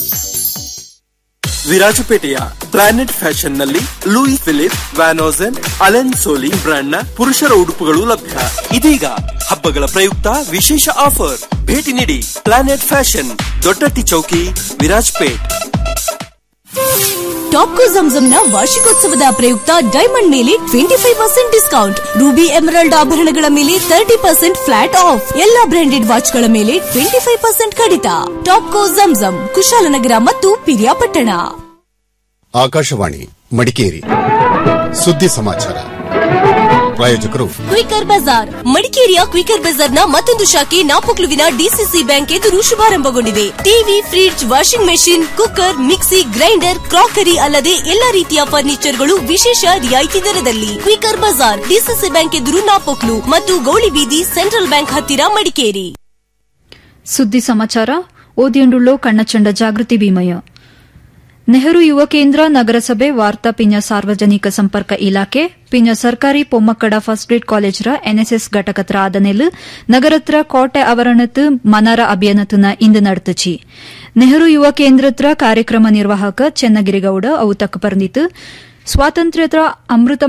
ವಿರಾಜಪೇಟೆಯ ಪ್ಲಾನೆಟ್ ಫ್ಯಾಷನ್ ನಲ್ಲಿ Louis Philippe Van Heusen Allen Solly brand ನ ಪುರುಷರ ಉಡುಪುಗಳು ಲಭ್ಯ ಇದೀಗ ಹಬ್ಬಗಳ ಪ್ರಯುಕ್ತ ವಿಶೇಷ ಆಫರ್ ಭೇಟಿ ನೀಡಿ planet fashion Doddatti Chowki Virajpet Topco ನ ವಾರ್ಷಿಕೋತ್ಸವದ ಪ್ರಯುಕ್ತ ಡೈಮಂಡ್ ಮೇಲೆ twenty five percent discount ruby emerald ಆಭರಣಗಳ ಮೇಲೆ ತರ್ಟಿ ಪರ್ಸೆಂಟ್ ಫ್ಲಾಟ್ ಆಫ್ ಎಲ್ಲಾ ಬ್ರಾಂಡೆಡ್ ವಾಚ್ಗಳ ಮೇಲೆ ಟ್ವೆಂಟಿ ಫೈವ್ ಪರ್ಸೆಂಟ್ ಕಡಿತ ಟಾಪ್ಕೋ ಜಂಜಂ ಕುಶಾಲನಗರ ಮತ್ತು ಪಿರಿಯಾಪಟ್ಟಣ ಆಕಾಶವಾಣಿ ಮಡಿಕೇರಿ ಸುದ್ದಿ ಸಮಾಚಾರ ಪ್ರಾಯೋಜಕರು ಕ್ವಿಕರ್ ಬಜಾರ್ ಮಡಿಕೇರಿಯ ಕ್ವಿಕರ್ ಬಜಾರ್ನ ಮತ್ತೊಂದು ಶಾಖೆ ನಾಪೊಕ್ಲುವಿನ ಡಿಸಿಸಿ ಬ್ಯಾಂಕ್ ಎದುರು ಶುಭಾರಂಭಗೊಂಡಿದೆ TV fridge washing machine cooker mixie grinder crockery ಅಲ್ಲದೆ ಎಲ್ಲಾ ರೀತಿಯ ಫರ್ನಿಚರ್ಗಳು ವಿಶೇಷ ರಿಯಾಯಿತಿ ದರದಲ್ಲಿ ಕ್ವಿಕರ್ ಬಜಾರ್ ಡಿಸಿಸಿ ಬ್ಯಾಂಕ್ ಎದುರು ನಾಪೊಕ್ಲು ಮತ್ತು ಗೌಳಿಬೀದಿ ಸೆಂಟ್ರಲ್ ಬ್ಯಾಂಕ್ ಹತ್ತಿರ ಮಡಿಕೇರಿ ಸುದ್ದಿ ಸಮಾಚಾರ ಓದಿಯಂಡುಳ್ಳೋ ಕಣ್ಣಚಂಡ ಜಾಗೃತಿ ಭೀಮಯ್ಯ ನೆಹರು ಯುವ ಕೇಂದ್ರ ನಗರಸಭೆ ವಾರ್ತಾ ಪಿಂಜ ಸಾರ್ವಜನಿಕ ಸಂಪರ್ಕ ಇಲಾಖೆ ಪಿಂಜ ಸರ್ಕಾರಿ ಪೊಮ್ಮಕ್ಕಡ ಫಸ್ಟ್ ಗ್ರೇಡ್ ಕಾಲೇಜ್ರ ಎನ್ಎಸ್ಎಸ್ ಘಟಕತ್ರ ಆದನೆಲ್ ನಗರತ್ರ ಕೋಟೆ ಆವರಣತ್ ಮನಾರ ಅಭಿಯಾನತನ ಇಂದು ನಡೆತಚಿ ನೆಹರು ಯುವ ಕೇಂದ್ರತ್ರ ಕಾರ್ಯಕ್ರಮ ನಿರ್ವಾಹಕ ಚೆನ್ನಗಿರಿಗೌಡ ಅವು ತಕ್ಕ ಪರ್ನಿತ್ ಸ್ವಾತಂತ್ರ್ಯದ ಅಮೃತ